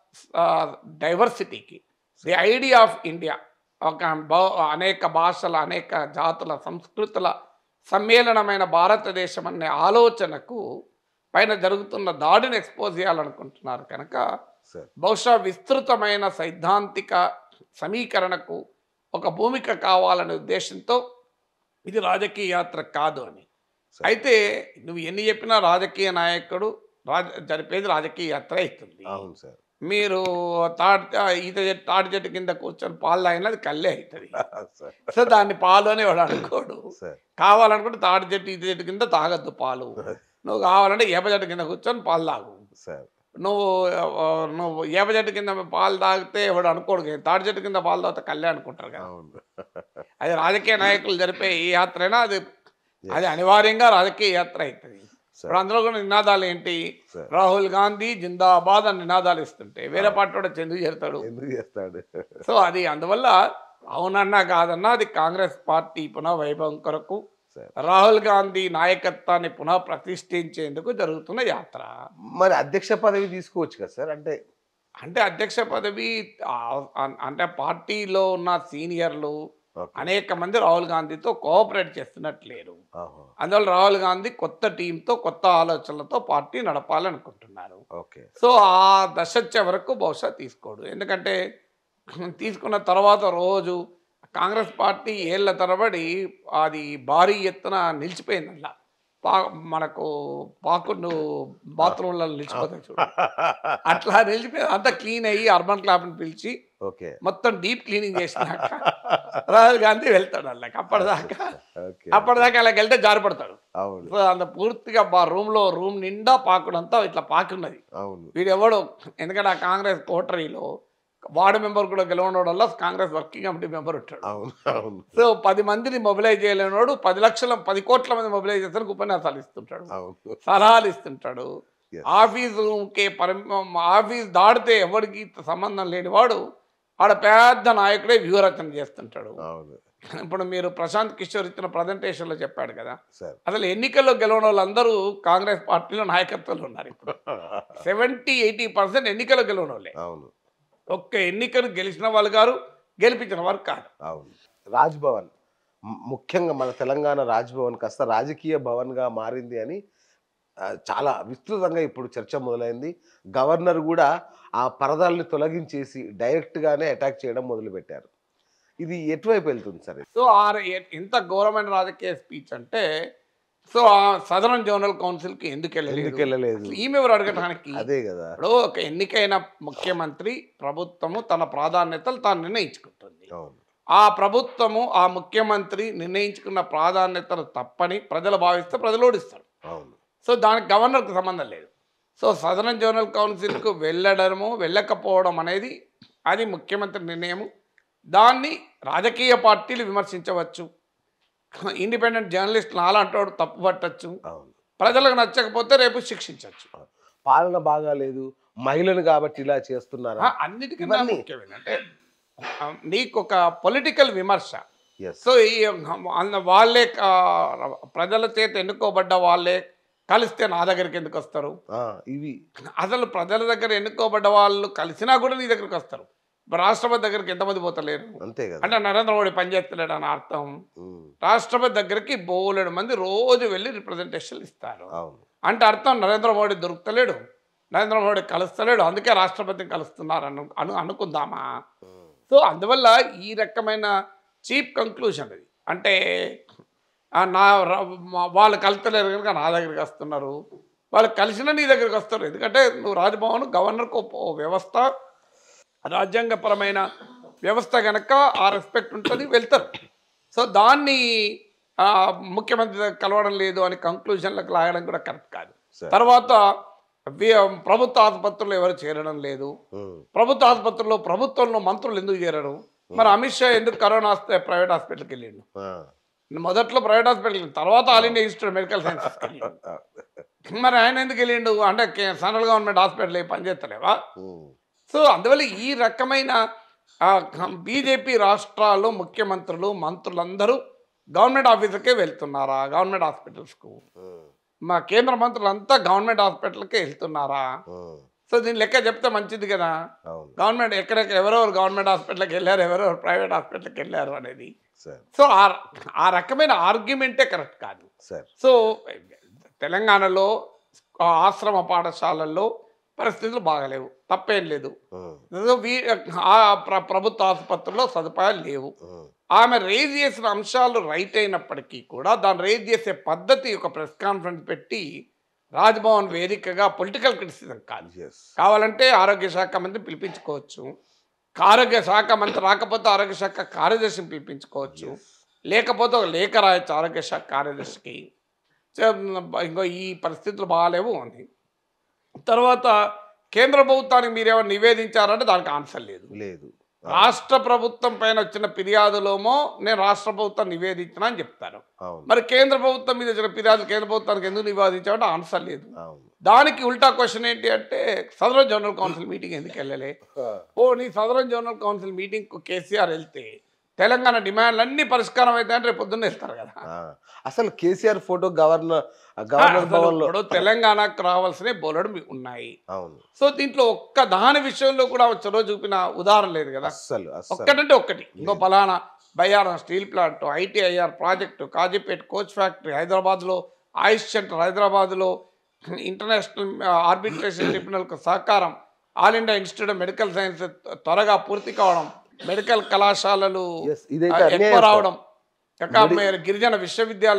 డైవర్సిటీకి ది ఐడియా ఆఫ్ ఇండియా ఒక బహు- అనేక భాషల అనేక జాతుల సంస్కృతుల సమ్మేళనమైన భారతదేశం అనే ఆలోచనకు పైన జరుగుతున్న దాడిని ఎక్స్పోజ్ చేయాలనుకుంటున్నారు కనుక సార్ బహుశా విస్తృతమైన సైద్ధాంతిక సమీకరణకు ఒక భూమిక కావాలనే ఉద్దేశంతో ఇది రాజకీయ యాత్ర కాదు అని సరే. అయితే నువ్వు ఎన్ని చెప్పినా రాజకీయ నాయకుడు రాజ జరిపేది రాజకీయ యాత్ర అవుతుంది అవును సార్ మీరు తాటి ఈత చెట్టు తాటి చెట్టు కింద కూర్చొని పాలు తాగినా అది కళ్ళే అవుతుంది సార్ సో దాన్ని పాలు అని వాడు అనుకోడు సార్ కావాలనుకుంటే తాటి చెట్టు ఈత చెట్టు కింద తాగద్దు పాలు నువ్వు కావాలంటే ఏప చెట్టు కింద కూర్చొని పాలు తాగు సార్ నువ్వు ఆ, నువ్వు ఏప చెట్టు కింద పాలు తాగితే ఎవడు అనుకోడు కదా. తాటి చెట్టు కింద పాలు తాగితే కళ్ళే అనుకుంటారు కదా అవును అది రాజకీయ నాయకులు జరిపే ఈ యాత్ర అయినా అది అది అనివార్యంగా రాజకీయ యాత్ర అవుతుంది ఇప్పుడు సార్ అందులో కూడా నినాదాలు ఏంటి సార్ రాహుల్ గాంధీ జిందాబాద్ అని నినాదాలు ఇస్తుంటే వేరే పార్టీ కూడా చెందుకు చేరుతాడు ఎందుకు చేస్తాడు సో అది అందువల్ల అవునన్నా కాదన్నా అది కాంగ్రెస్ పార్టీ పునః వైభవం కొరకు సార్ రాహుల్ గాంధీ నాయకత్వాన్ని పునః ప్రతిష్ఠించేందుకు జరుగుతున్న యాత్ర మరి అధ్యక్ష పదవి తీసుకోవచ్చు కదా సార్ అంటే అంటే అధ్యక్ష పదవి ఆ- ఆ- అంటే పార్టీలో ఉన్న సీనియర్లు ఓకే అనేక మంది రాహుల్ గాంధీతో కోఆపరేట్ చేస్తున్నట్లేరు ఆహా. అందువల్ల రాహుల్ గాంధీ కొత్త టీంతో కొత్త ఆలోచనలతో పార్టీ నడపాలనుకుంటున్నారు ఓకే సో ఆ దశ వచ్చే వరకు బహుశా తీసుకోడు ఎందుకంటే తీసుకున్న తర్వాత రోజు కాంగ్రెస్ పార్టీ ఏళ్ల తరబడి అది భారీ ఎత్తున నిలిచిపోయింది అలా పా మనకు పాకుడు బాత్రూంలో నిలిచిపోతాయి చూడు అట్లా నిలిచిపోయి అంతా క్లీన్ అయ్యి అర్బన్ క్లాబ్ని పిలిచి ఓకే మొత్తం డీప్ క్లీనింగ్ చేసినాక రాహుల్ గాంధీ వెళ్తాడు వాళ్ళకి అప్పటిదాకా ఓకే అప్పటిదాకా అలాగ వెళ్తే జారిపడతాడు అవును సో అంత పూర్తిగా బా రూమ్లో రూమ్ నిండా పాకుడంతా ఇట్లా పాకున్నది అవును వీడు ఎవడు ఎందుకంటే ఆ కాంగ్రెస్ కోటరీలో వార్డు మెంబర్ కూడా గెలవడం వల్ల కాంగ్రెస్ వర్కింగ్ కమిటీ మెంబర్ ఉంటాడు అవును అవును సో పది మందిని మొబిలైజ్ చేయలేనివాడు పది లక్షల పది కోట్ల మంది మొబిలైజ్ చేస్తానికి ఉపన్యాసాలు ఇస్తుంటాడు అవును సలహాలు ఇస్తుంటాడు Yes. ఆఫీసుకి పరి ఆఫీస్ దాటితే ఎవరికి సంబంధం లేనివాడు ఆడ పెద్ద నాయకుడే వ్యూహరచన చేస్తుంటాడు అవును ఇప్పుడు మీరు ప్రశాంత్ కిషోర్ ఇచ్చిన ప్రజెంటేషన్లో చెప్పాడు కదా సార్ అసలు ఎన్నికల్లో గెలవని వాళ్ళందరూ కాంగ్రెస్ పార్టీలో నాయకత్వంలో ఉన్నారు ఇప్పుడు సెవెంటీ ఎయిటీ పర్సెంట్ ఎన్నికల్లో గెలవని వాళ్ళే అవును ఒక్క ఎన్నికను గెలిచిన వాళ్ళు గారు గెలిపించిన వారు కాదు అవును రాజ్ భవన్ ము- ముఖ్యంగా మన తెలంగాణ రాజ్ భవన్ కాస్త రాజకీయ భవన్గా మారింది అని ఆ, చాలా విస్తృతంగా ఇప్పుడు చర్చ మొదలైంది గవర్నర్ కూడా ఆ పరదాలని తొలగించేసి డైరెక్ట్గానే అటాక్ చేయడం మొదలుపెట్టారు ఇది ఎటువైపు వెళ్తుంది సార్ ఇది? సో ఆ ఎ- ఎంత ఘోరమైన రాజకీయ స్పీచ్ అంటే సో ఆ సదరన్ జోనల్ కౌన్సిల్కి ఎందుకు ఎందుకు వెళ్ళలేదు వెళ్ళలేదు అసలు ఈమె ఎవరు అడగటానికి అదే కదా ఇప్పుడు ఒక ఎన్నికైన ముఖ్యమంత్రి ప్రభుత్వము తన ప్రాధాన్యతలు తాను నిర్ణయించుకుంటుంది అవును ఆ ప్రభుత్వము ఆ ముఖ్యమంత్రి నిర్ణయించుకున్న ప్రాధాన్యతలు తప్పని ప్రజలు భావిస్తే ప్రజలు ఓడిస్తారు అవును సో దానికి గవర్నర్కి సంబంధం లేదు సో సదరన్ జోనల్ కౌన్సిల్కు వెళ్ళడము వెళ్ళకపోవడం అనేది అది ముఖ్యమంత్రి నిర్ణయము దాన్ని రాజకీయ పార్టీలు విమర్శించవచ్చు ఇండిపెండెంట్ జర్నలిస్ట్ నాలంటోడు తప్పు పట్టచ్చు అవును ప్రజలకు నచ్చకపోతే రేపు శిక్షించవచ్చు పాలన బాగాలేదు మహిళను కాబట్టి ఇలా చేస్తున్నారా అన్నిటికన్నా ఇవన్నీ. ముఖ్యం ఏంటంటే ఆ, నీకు ఒక పొలిటికల్ విమర్శ ఎస్ సో ఈ అన్న వాళ్ళే ఆ, ప్రజల చేత ఎన్నుకోబడ్డ వాళ్ళే కలిస్తే నా దగ్గరికి ఎందుకు వస్తారు ఇవి అసలు ప్రజల దగ్గర ఎన్నుకోబడ్డ వాళ్ళు కలిసినా కూడా నీ దగ్గరికి వస్తారు ఇప్పుడు రాష్ట్రపతి దగ్గరికి ఎంతమంది పోతలేరు అంతే కదా అంటే నరేంద్ర మోడీ పనిచేస్తలేడు అని అర్థం ఉమ్, రాష్ట్రపతి దగ్గరికి బోలెడు మంది రోజు వెళ్ళి రిప్రజెంటేషన్ ఇస్తారు అవును అంటే అర్థం నరేంద్ర మోడీ దొరుకుతలేడు నరేంద్ర మోడీ కలుస్తలేడు అందుకే రాష్ట్రపతిని కలుస్తున్నారు అను అను అనుకుందామా ఉమ్, సో అందువల్ల ఈ రకమైన చీప్ కంక్లూషన్ ఇది అంటే ఆ, నా ర- మా- వాళ్ళు కలుతలేరు కనుక నా దగ్గరికి వస్తున్నారు వాళ్ళు కలిసినా నీ దగ్గరికి వస్తారు ఎందుకంటే నువ్వు రాజ్భవన్ గవర్నర్కు ఓ వ్యవస్థ రాజ్యాంగపరమైన వ్యవస్థ కనుక ఆ రెస్పెక్ట్ ఉంటుంది వెళ్తారు సో దాన్ని ఆ, ముఖ్యమంత్రి దగ్గర కలవడం లేదు అని కంక్లూజన్లకు లాగడం కూడా కరెక్ట్ కాదు సరే. తర్వాత వి- ప్రభుత్వ ఆసుపత్రుల్లో ఎవరు చేరడం లేదు ఉమ్, ప్రభుత్వ ఆసుపత్రుల్లో ప్రభుత్వంలో మంత్రులు ఎందుకు చేరరు మరి అమిత్ షా ఎందుకు కరోనా వస్తే ప్రైవేట్ హాస్పిటల్కి వెళ్ళిండు ఆ, మొదట్లో ప్రైవేట్ హాస్పిటల్ వెళ్ళిండు తర్వాత ఆల్ ఇండియా ఇన్స్టిట్యూట్ మెడికల్ సైన్సెస్కి వెళ్ళిండు ఆ, మరి ఆయన ఎందుకు వెళ్ళిండు అంటే కే- సెంట్రల్ గవర్నమెంట్ హాస్పిటల్ పనిచేస్తలేవా ఉమ్, సో అందువల్ల ఈ రకమైన బీజేపీ రాష్ట్రాల్లో ముఖ్యమంత్రులు మంత్రులందరూ గవర్నమెంట్ ఆఫీసుకే వెళ్తున్నారా గవర్నమెంట్ హాస్పిటల్స్కు ఉమ్, మా కేంద్ర మంత్రులంతా గవర్నమెంట్ హాస్పిటల్కే వెళ్తున్నారా ఉమ్, సో దీని లెక్క చెప్తే మంచిది కదా అవును గవర్నమెంట్ ఎక్కడెక్కడ ఎవరెవరు గవర్నమెంట్ హాస్పిటల్కి వెళ్ళారు ఎవరెవరు ప్రైవేట్ హాస్పిటల్కి వెళ్ళారు అనేది సార్ సో ఆ ఆ రకమైన ఆర్గ్యుమెంటే కరెక్ట్ కాదు సార్ సో తెలంగాణలో ఆ ఆశ్రమ పాఠశాలల్లో పరిస్థితులు బాగలేవు తప్పేం లేదు ఉమ్, సో వీ- ఆ ప్ర ప్రభుత్వ ఆసుపత్రుల్లో సదుపాయాలు లేవు ఉమ్, ఆమె రేజ్ చేసిన అంశాలు రైట్ అయినప్పటికీ కూడా దాన్ని రేజ్ చేసే పద్ధతి ఒక ప్రెస్ కాన్ఫరెన్స్ పెట్టి రాజ్భవన్ వేదికగా పొలిటికల్ క్రిటిసిజం కాదు ఎస్ కావాలంటే ఆరోగ్య శాఖ మంత్రి పిలిపించుకోవచ్చు ఆరోగ్య శాఖ మంత్రి రాకపోతే ఆరోగ్య శాఖ కార్యదర్శిని పిలిపించుకోవచ్చు లేకపోతే ఒక లేఖ రాయొచ్చు ఆరోగ్య శాఖ కార్యదర్శికి చే- ఇంకో ఈ పరిస్థితులు బాగాలేవు అని తర్వాత కేంద్ర ప్రభుత్వానికి మీరేమైనా నివేదించారంటే దానికి ఆన్సర్ లేదు లేదు రాష్ట్ర ప్రభుత్వం పైన వచ్చిన ఫిర్యాదులోమో నేను రాష్ట్ర ప్రభుత్వం నివేదించిన అని చెప్తారు అవును మరి కేంద్ర ప్రభుత్వం మీద వచ్చిన ఫిర్యాదు కేంద్ర ప్రభుత్వానికి ఎందుకు నివేదించామంటే ఆన్సర్ లేదు అవును దానికి ఉల్టా క్వశ్చన్ ఏంటి అంటే సదరన్ జనరల్ కౌన్సిల్ మీటింగ్ ఎందుకు వెళ్ళలే ఆ, ఓ నీ సదరన్ జనరల్ కౌన్సిల్ మీటింగ్కు కేసీఆర్ వెళ్తే తెలంగాణ డిమాండ్లు అన్ని పరిష్కారం అవుతాయని రేపు పొద్దున్న వెళ్తారు కదా ఆ. అసలు కేసీఆర్ ఫోటో గవర్నర్ గవర్నర్ అసలు భవన్ లో ఇప్పుడు తెలంగాణకు రావాల్సిన బోలెడు మీ- ఉన్నాయి అవును సో దీంట్లో ఒక్క దాని విషయంలో కూడా చొరవ చూపిన ఉదాహరణ లేదు కదా అస్సలు అస్సలు ఒక్కటంటే ఒక్కటి ఇంకో పలానా Bayyaram steel plant ITIR project Kazipet coach factory హైదరాబాద్లో ఆయుష్ సెంటర్ హైదరాబాద్లో ఇంటర్నేషనల్ ఆర్బిట్రేషన్ ట్రిబ్యునల్కు సహకారం all India institute of medical science త్వరగా పూర్తి కావడం మెడికల్ కళాశాలలు Yes, ఇదైతే ఆ, అన్యాయం ఎక్కువ సార్. రావడం ఇంకా మీరు గిరిజన విశ్వవిద్యాలయం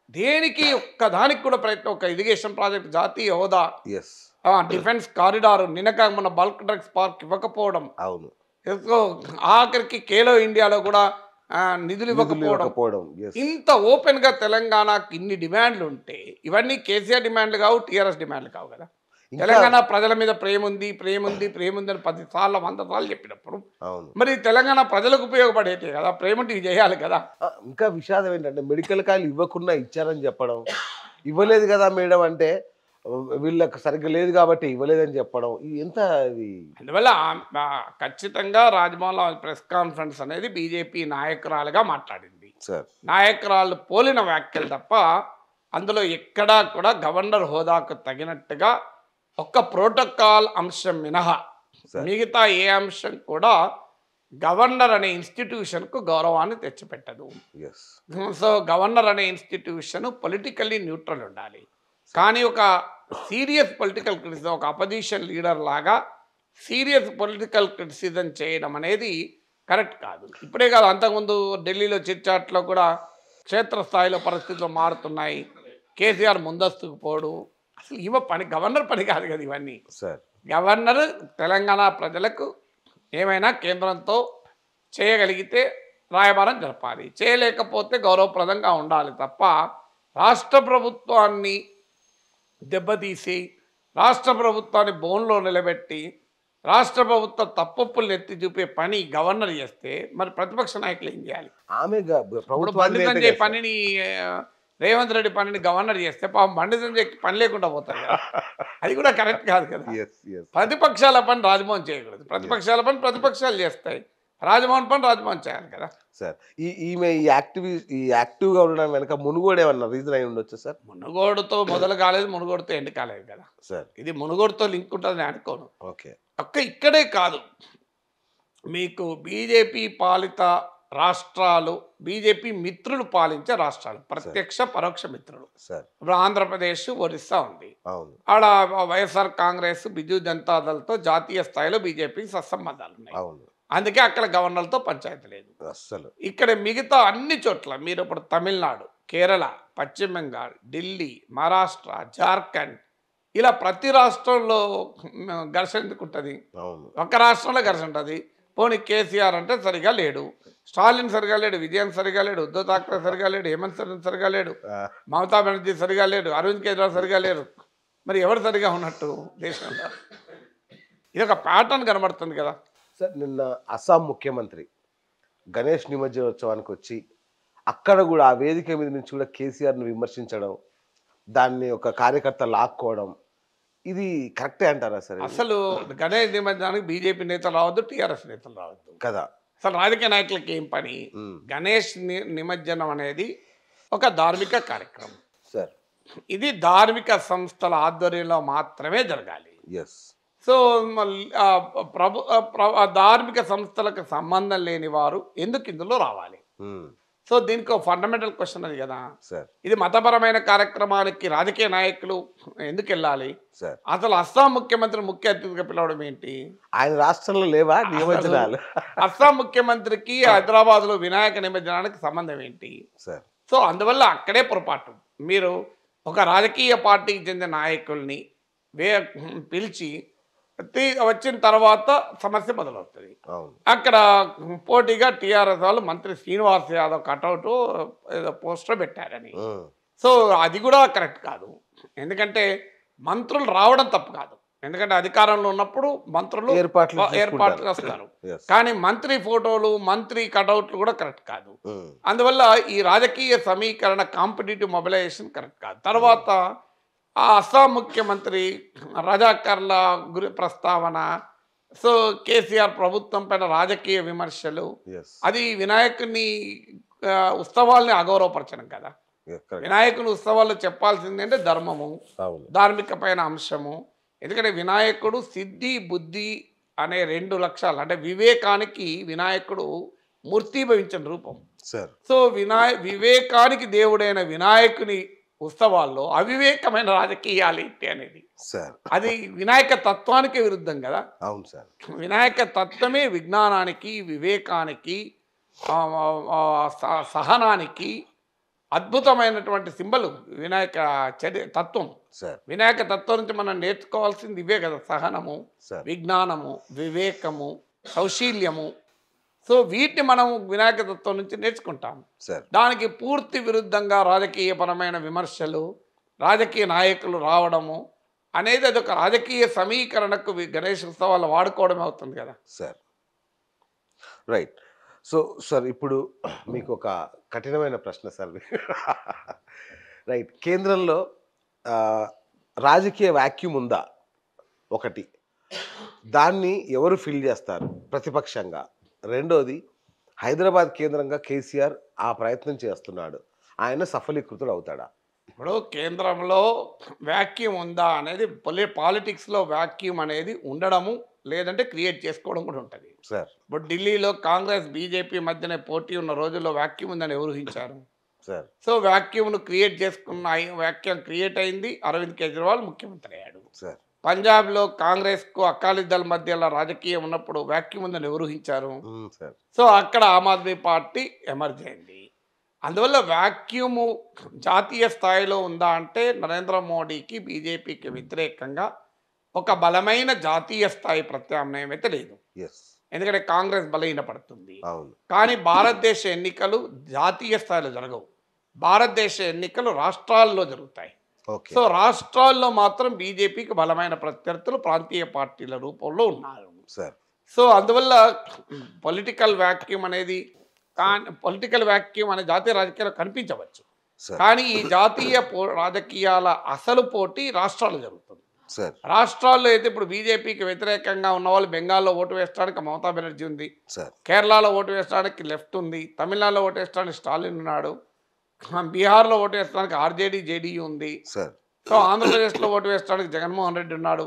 దేనికి ఒక్క దానికి కూడా ప్రయత్నం ఒక ఇరిగేషన్ ప్రాజెక్ట్ జాతీయ హోదా ఎస్ ఆ, డిఫెన్స్ కారిడార్ నిన్నక మన బల్క్ డ్రగ్స్ పార్క్ ఇవ్వకపోవడం అవును ఎస్కో ఆఖరికి ఖేలో ఇండియాలో కూడా ఆ, నిధులు నిధులు ఇవ్వకపోవడం ఇవ్వకపోవడం ఎస్ ఇంత ఓపెన్ గా తెలంగాణకి ఇన్ని డిమాండ్లు ఉంటే ఇవన్నీ కేసీఆర్ డిమాండ్లు కావు టీఆర్ఎస్ డిమాండ్లు కావు కదా ఇంకా తెలంగాణ ప్రజల మీద ప్రేమ ఉంది ప్రేమ ఉంది ప్రేమ ఉంది అని పది సార్లు వంద సార్లు చెప్పినప్పుడు అవును మరి తెలంగాణ ప్రజలకు ఉపయోగపడేటి కదా ప్రేమ ఉంటే ఇవి చేయాలి కదా ఆ, ఇంకా విషాదం ఏంటంటే మెడికల్ కాయలు ఇవ్వకుండా ఇచ్చారని చెప్పడం ఇవ్వలేదు కదా మేడం అంటే ఆ, వీళ్ళకి సరిగ్గా లేదు కాబట్టి ఇవ్వలేదని చెప్పడం ఇది ఎంత ఇది అందువల్ల ఆ- ఆ ఖచ్చితంగా రాజ్భవన్లో ప్రెస్ కాన్ఫరెన్స్ అనేది బీజేపీ నాయకురాలుగా మాట్లాడింది సార్ నాయకురాలు పోలిన వ్యాఖ్యలు తప్ప అందులో ఎక్కడా కూడా గవర్నర్ హోదాకు తగినట్టుగా ఒక్క ప్రోటోకాల్ అంశం మినహా సరే. మిగతా ఏ అంశం కూడా గవర్నర్ అనే ఇన్స్టిట్యూషన్కు గౌరవాన్ని తెచ్చిపెట్టదు ఎస్ సో గవర్నర్ అనే ఇన్స్టిట్యూషన్ పొలిటికల్లీ న్యూట్రల్ ఉండాలి కానీ ఒక సీరియస్ పొలిటికల్ క్రిటిసిజం ఒక అపోజిషన్ లీడర్ లాగా సీరియస్ పొలిటికల్ క్రిటిసిజం చేయడం అనేది కరెక్ట్ కాదు ఇప్పుడే కాదు అంతకుముందు ఢిల్లీలో చిట్చాట్లో కూడా క్షేత్రస్థాయిలో పరిస్థితులు మారుతున్నాయి కేసీఆర్ ముందస్తుకు పోడు అసలు ఇవ పని గవర్నర్ పని కాదు కదా ఇవన్నీ సార్ గవర్నర్ తెలంగాణ ప్రజలకు ఏమైనా కేంద్రంతో చేయగలిగితే రాయబారం జరపాలి చేయలేకపోతే గౌరవప్రదంగా ఉండాలి తప్ప రాష్ట్ర ప్రభుత్వాన్ని దెబ్బతీసి రాష్ట్ర ప్రభుత్వాన్ని బోన్లో నిలబెట్టి రాష్ట్ర ప్రభుత్వ తప్పప్పులు ఎత్తి చూపే పని గవర్నర్ చేస్తే మరి ప్రతిపక్ష నాయకులు ఏం చేయాలి ఆమె గ- ఇప్పుడు ప్రభుత్వ బండి అధినేత సంజయ్ కదా సార్. పనిని ఆ, రేవంత్ రెడ్డి పనిని గవర్నర్ చేస్తే పాపం బండి సంజయ్ పని లేకుండా పోతారు కదా అది కూడా కరెక్ట్ కాదు కదా Yes, yes. ప్రతిపక్షాల పని రాజ్భవన్ చేయకూడదు ప్రతిపక్షాల పని ప్రతిపక్షాలు చేస్తాయి రాజ్భవన్ పని రాజ్భవన్ చేయాలి కదా సార్ ఈ ఈమె ఈ యాక్టివ్ ఈ యాక్టివ్గా ఉండడం వెనక మునుగోడు ఏమన్నా రీజన్ అయి ఉండొచ్చు సార్ మునుగోడుతో మొదలు కాలేదు మునుగోడుతో ఎండ్ కాలేదు కదా సార్ ఇది మునుగోడుతో లింక్ ఉంటుందని అనుకోను ఓకే ఒక్క ఇక్కడే కాదు మీకు బీజేపీ పాలిత రాష్ట్రాలు బీజేపీ మిత్రులు పాలించే రాష్ట్రాలు ప్రత్యక్ష పరోక్ష మిత్రులు సార్ ఇప్పుడు ఆంధ్రప్రదేశ్ ఒరిస్సా ఉంది అవును ఆడ వైఎస్ఆర్ కాంగ్రెస్ బిజు జనతాదళ్తో జాతీయ స్థాయిలో బీజేపీకి సత్సంబంధాలు ఉన్నాయి అవును అందుకే అక్కడ గవర్నర్తో పంచాయతీ లేదు అస్సలు ఇక్కడ మిగతా అన్ని చోట్ల మీరు ఇప్పుడు తమిళనాడు కేరళ పశ్చిమ బెంగాల్ ఢిల్లీ మహారాష్ట్ర జార్ఖండ్ ఇలా ప్రతి రాష్ట్రంలో మ్, ఘర్షణ ఎందుకు ఉంటుంది అవును ఒక రాష్ట్రంలో ఘర్షణ ఉంటుంది పోనీ కేసీఆర్ అంటే సరిగా లేడు స్టాలిన్ సరిగా లేడు విజయన్ సరిగా లేడు ఉద్ధవ్ ఠాక్రే సరిగా లేడు హేమంత్ సోరెన్ సరిగా లేడు ఆ, మమతా బెనర్జీ సరిగా లేడు అరవింద్ కేజ్రీవాల్ సరిగా లేరు మరి ఎవరు సరిగా ఉన్నట్టు దేశంలో ఇది ఒక ప్యాటర్న్ కనబడుతుంది కదా సార్ నిన్న అస్సాం ముఖ్యమంత్రి గణేష్ నిమజ్జనోత్సవానికి వచ్చి అక్కడ కూడా ఆ వేదిక మీద నుంచి కూడా కేసీఆర్ను విమర్శించడం దాన్ని ఒక కార్యకర్త లాక్కోవడం ఇది కరెక్టే అంటారా సార్ ఇది? అసలు గణేష్ నిమజ్జనానికి బీజేపీ నేతలు రావద్దు టీఆర్ఎస్ నేతలు రావద్దు కదా అసలు రాజకీయ నాయకులకి ఏం పని ఉమ్, గణేష్ ని- నిమజ్జనం అనేది ఒక ధార్మిక కార్యక్రమం సార్ ఇది ధార్మిక సంస్థల ఆధ్వర్యంలో మాత్రమే జరగాలి ఎస్ సో మళ్ళీ ఆ ప్రభు ఆ ప్ర- ఆ ధార్మిక సంస్థలకు సంబంధం లేని వారు ఎందుకు ఇందులో రావాలి ఉమ్, సో దీనికి ఒక ఫండమెంటల్ క్వశ్చన్ అది కదా సార్ ఇది మతపరమైన కార్యక్రమానికి రాజకీయ నాయకులు ఎందుకు వెళ్ళాలి సార్ అసలు అస్సాం ముఖ్యమంత్రి ముఖ్య అతిథిగా పిలవడం ఏంటి ఆయన రాష్ట్రంలో లేవా నిమజ్జనాలు అస్సాం ముఖ్యమంత్రికి హైదరాబాద్లో వినాయక నిమజ్జనానికి సంబంధం ఏంటి సార్ సో అందువల్ల అక్కడే పొరపాటు మీరు ఒక రాజకీయ పార్టీకి చెందిన నాయకుల్ని వే పిలిచి తీ- వచ్చిన తర్వాత సమస్య మొదలవుతుంది అవును అక్కడ పోటీగా టీఆర్ఎస్ వాళ్ళు మంత్రి శ్రీనివాస్ యాదవ్ కటౌట్ ఏదో పోస్టర్ పెట్టారని ఉమ్, సో అది కూడా కరెక్ట్ కాదు ఎందుకంటే మంత్రులు రావడం తప్పు కాదు ఎందుకంటే అధికారంలో ఉన్నప్పుడు మంత్రులు ఏర్పాట్లు ఏర్పాట్లు చూసుకుంటారు. వస్తారు ఎస్ కానీ మంత్రి ఫోటోలు మంత్రి కటౌట్లు కూడా కరెక్ట్ కాదు ఉమ్, అందువల్ల ఈ రాజకీయ సమీకరణ కాంపిటేటివ్ మొబిలైజేషన్ కరెక్ట్ కాదు తర్వాత ఆ అస్సాం ముఖ్యమంత్రి రజాకర్ల గురి ప్రస్తావన సో కేసీఆర్ ప్రభుత్వం పైన రాజకీయ విమర్శలు ఎస్ అది వినాయకుని ఆ, ఉత్సవాల్ని అగౌరవపరచడం కదా ఎస్, కరెక్ట్. వినాయకుని ఉత్సవాల్లో చెప్పాల్సింది అంటే ధర్మము అవును ధార్మికమైన అంశము ఎందుకంటే వినాయకుడు సిద్ధి బుద్ధి అనే రెండు లక్షలు అంటే వివేకానికి వినాయకుడు మూర్తీభవించిన రూపం సార్ సో వినాయ వివేకానికి దేవుడైన వినాయకుని ఉత్సవాల్లో అవివేకమైన రాజకీయాలు ఏంటి అనేది సార్ అది వినాయక తత్వానికి విరుద్ధం కదా అవును సార్ వినాయక తత్వమే విజ్ఞానానికి వివేకానికి ఆ, ఆ, స- సహనానికి అద్భుతమైనటువంటి సింబల్ వినాయక చర్య తత్వం సార్ వినాయక తత్వం నుంచి మనం నేర్చుకోవాల్సింది ఇవే కదా సహనము సార్ విజ్ఞానము వివేకము సౌశీల్యము సో వీటిని మనం వినాయక తత్వం నుంచి నేర్చుకుంటాం సార్ దానికి పూర్తి విరుద్ధంగా రాజకీయపరమైన విమర్శలు రాజకీయ నాయకులు రావడము అనేది అదొక రాజకీయ సమీకరణకు వి- గణేష్ ఉత్సవాలు వాడుకోవడమే అవుతుంది కదా సార్ రైట్ సో సార్ ఇప్పుడు మీకు ఒక కఠినమైన ప్రశ్న సార్ రైట్ కేంద్రంలో ఆ, రాజకీయ వాక్యూమ్ ఉందా ఒకటి దాన్ని ఎవరు ఫిల్ చేస్తారు ప్రతిపక్షంగా రెండోది హైదరాబాద్ కేంద్రంగా కేసీఆర్ ఆ ప్రయత్నం చేస్తున్నాడు ఆయన సఫలీకృతుడు అవుతాడా ఇప్పుడు కేంద్రంలో వ్యాక్యూమ్ ఉందా అనేది పొలి పాలిటిక్స్లో వ్యాక్యూమ్ అనేది ఉండడము లేదంటే క్రియేట్ చేసుకోవడం కూడా ఉంటుంది సార్ ఇప్పుడు ఢిల్లీలో కాంగ్రెస్ బీజేపీ మధ్యనే పోటీ ఉన్న రోజుల్లో వ్యాక్యూమ్ ఉందని ఎవరు ఊహించారు సార్ సో వ్యాక్యూమ్ను క్రియేట్ చేసుకున్న వ్యాక్యూమ్ క్రియేట్ అయింది అరవింద్ కేజ్రీవాల్ ముఖ్యమంత్రి అయ్యాడు సార్ పంజాబ్లో కాంగ్రెస్కు అకాలీదళ మధ్యలో రాజకీయం ఉన్నప్పుడు వ్యాక్యూమ్ ఉందని ఎవరు ఊహించారు మ్మ్, సార్ సో అక్కడ ఆమ్ ఆద్మీ పార్టీ ఎమర్జ్ అయింది అందువల్ల వ్యాక్యూము జాతీయ స్థాయిలో ఉందా అంటే నరేంద్ర మోడీకి బీజేపీకి వ్యతిరేకంగా ఒక బలమైన జాతీయ స్థాయి ప్రత్యామ్నాయం అయితే లేదు ఎస్ ఎందుకంటే కాంగ్రెస్ బలహీనపడుతుంది అవును కానీ భారతదేశ ఎన్నికలు జాతీయ స్థాయిలో జరగవు భారతదేశ ఎన్నికలు రాష్ట్రాల్లో జరుగుతాయి ఓకే సో రాష్ట్రాల్లో మాత్రం బీజేపీకి బలమైన ప్రత్యర్థులు ప్రాంతీయ పార్టీల రూపంలో ఉన్నారు సార్ సో అందువల్ల పొలిటికల్ వ్యాక్యూమ్ అనేది కానీ పొలిటికల్ వ్యాక్యూమ్ అనే జాతీయ రాజకీయాలు కనిపించవచ్చు సార్ కానీ ఈ జాతీయ పో రాజకీయాల అసలు పోటీ రాష్ట్రాలు జరుగుతుంది సార్ రాష్ట్రాల్లో అయితే ఇప్పుడు బీజేపీకి వ్యతిరేకంగా ఉన్న వాళ్ళు బెంగాల్లో ఓటు వేయడానికి మమతా బెనర్జీ ఉంది సార్ కేరళలో ఓటు వేయడానికి లెఫ్ట్ ఉంది తమిళనాడులో ఓటు వేయడానికి స్టాలిన్ ఉన్నాడు బీహార్లో ఓటు వేయడానికి ఆర్జేడీ జేడీయూ ఉంది సార్ సో ఆంధ్రప్రదేశ్లో ఓటు వేయడానికి జగన్మోహన్ రెడ్డి ఉన్నాడు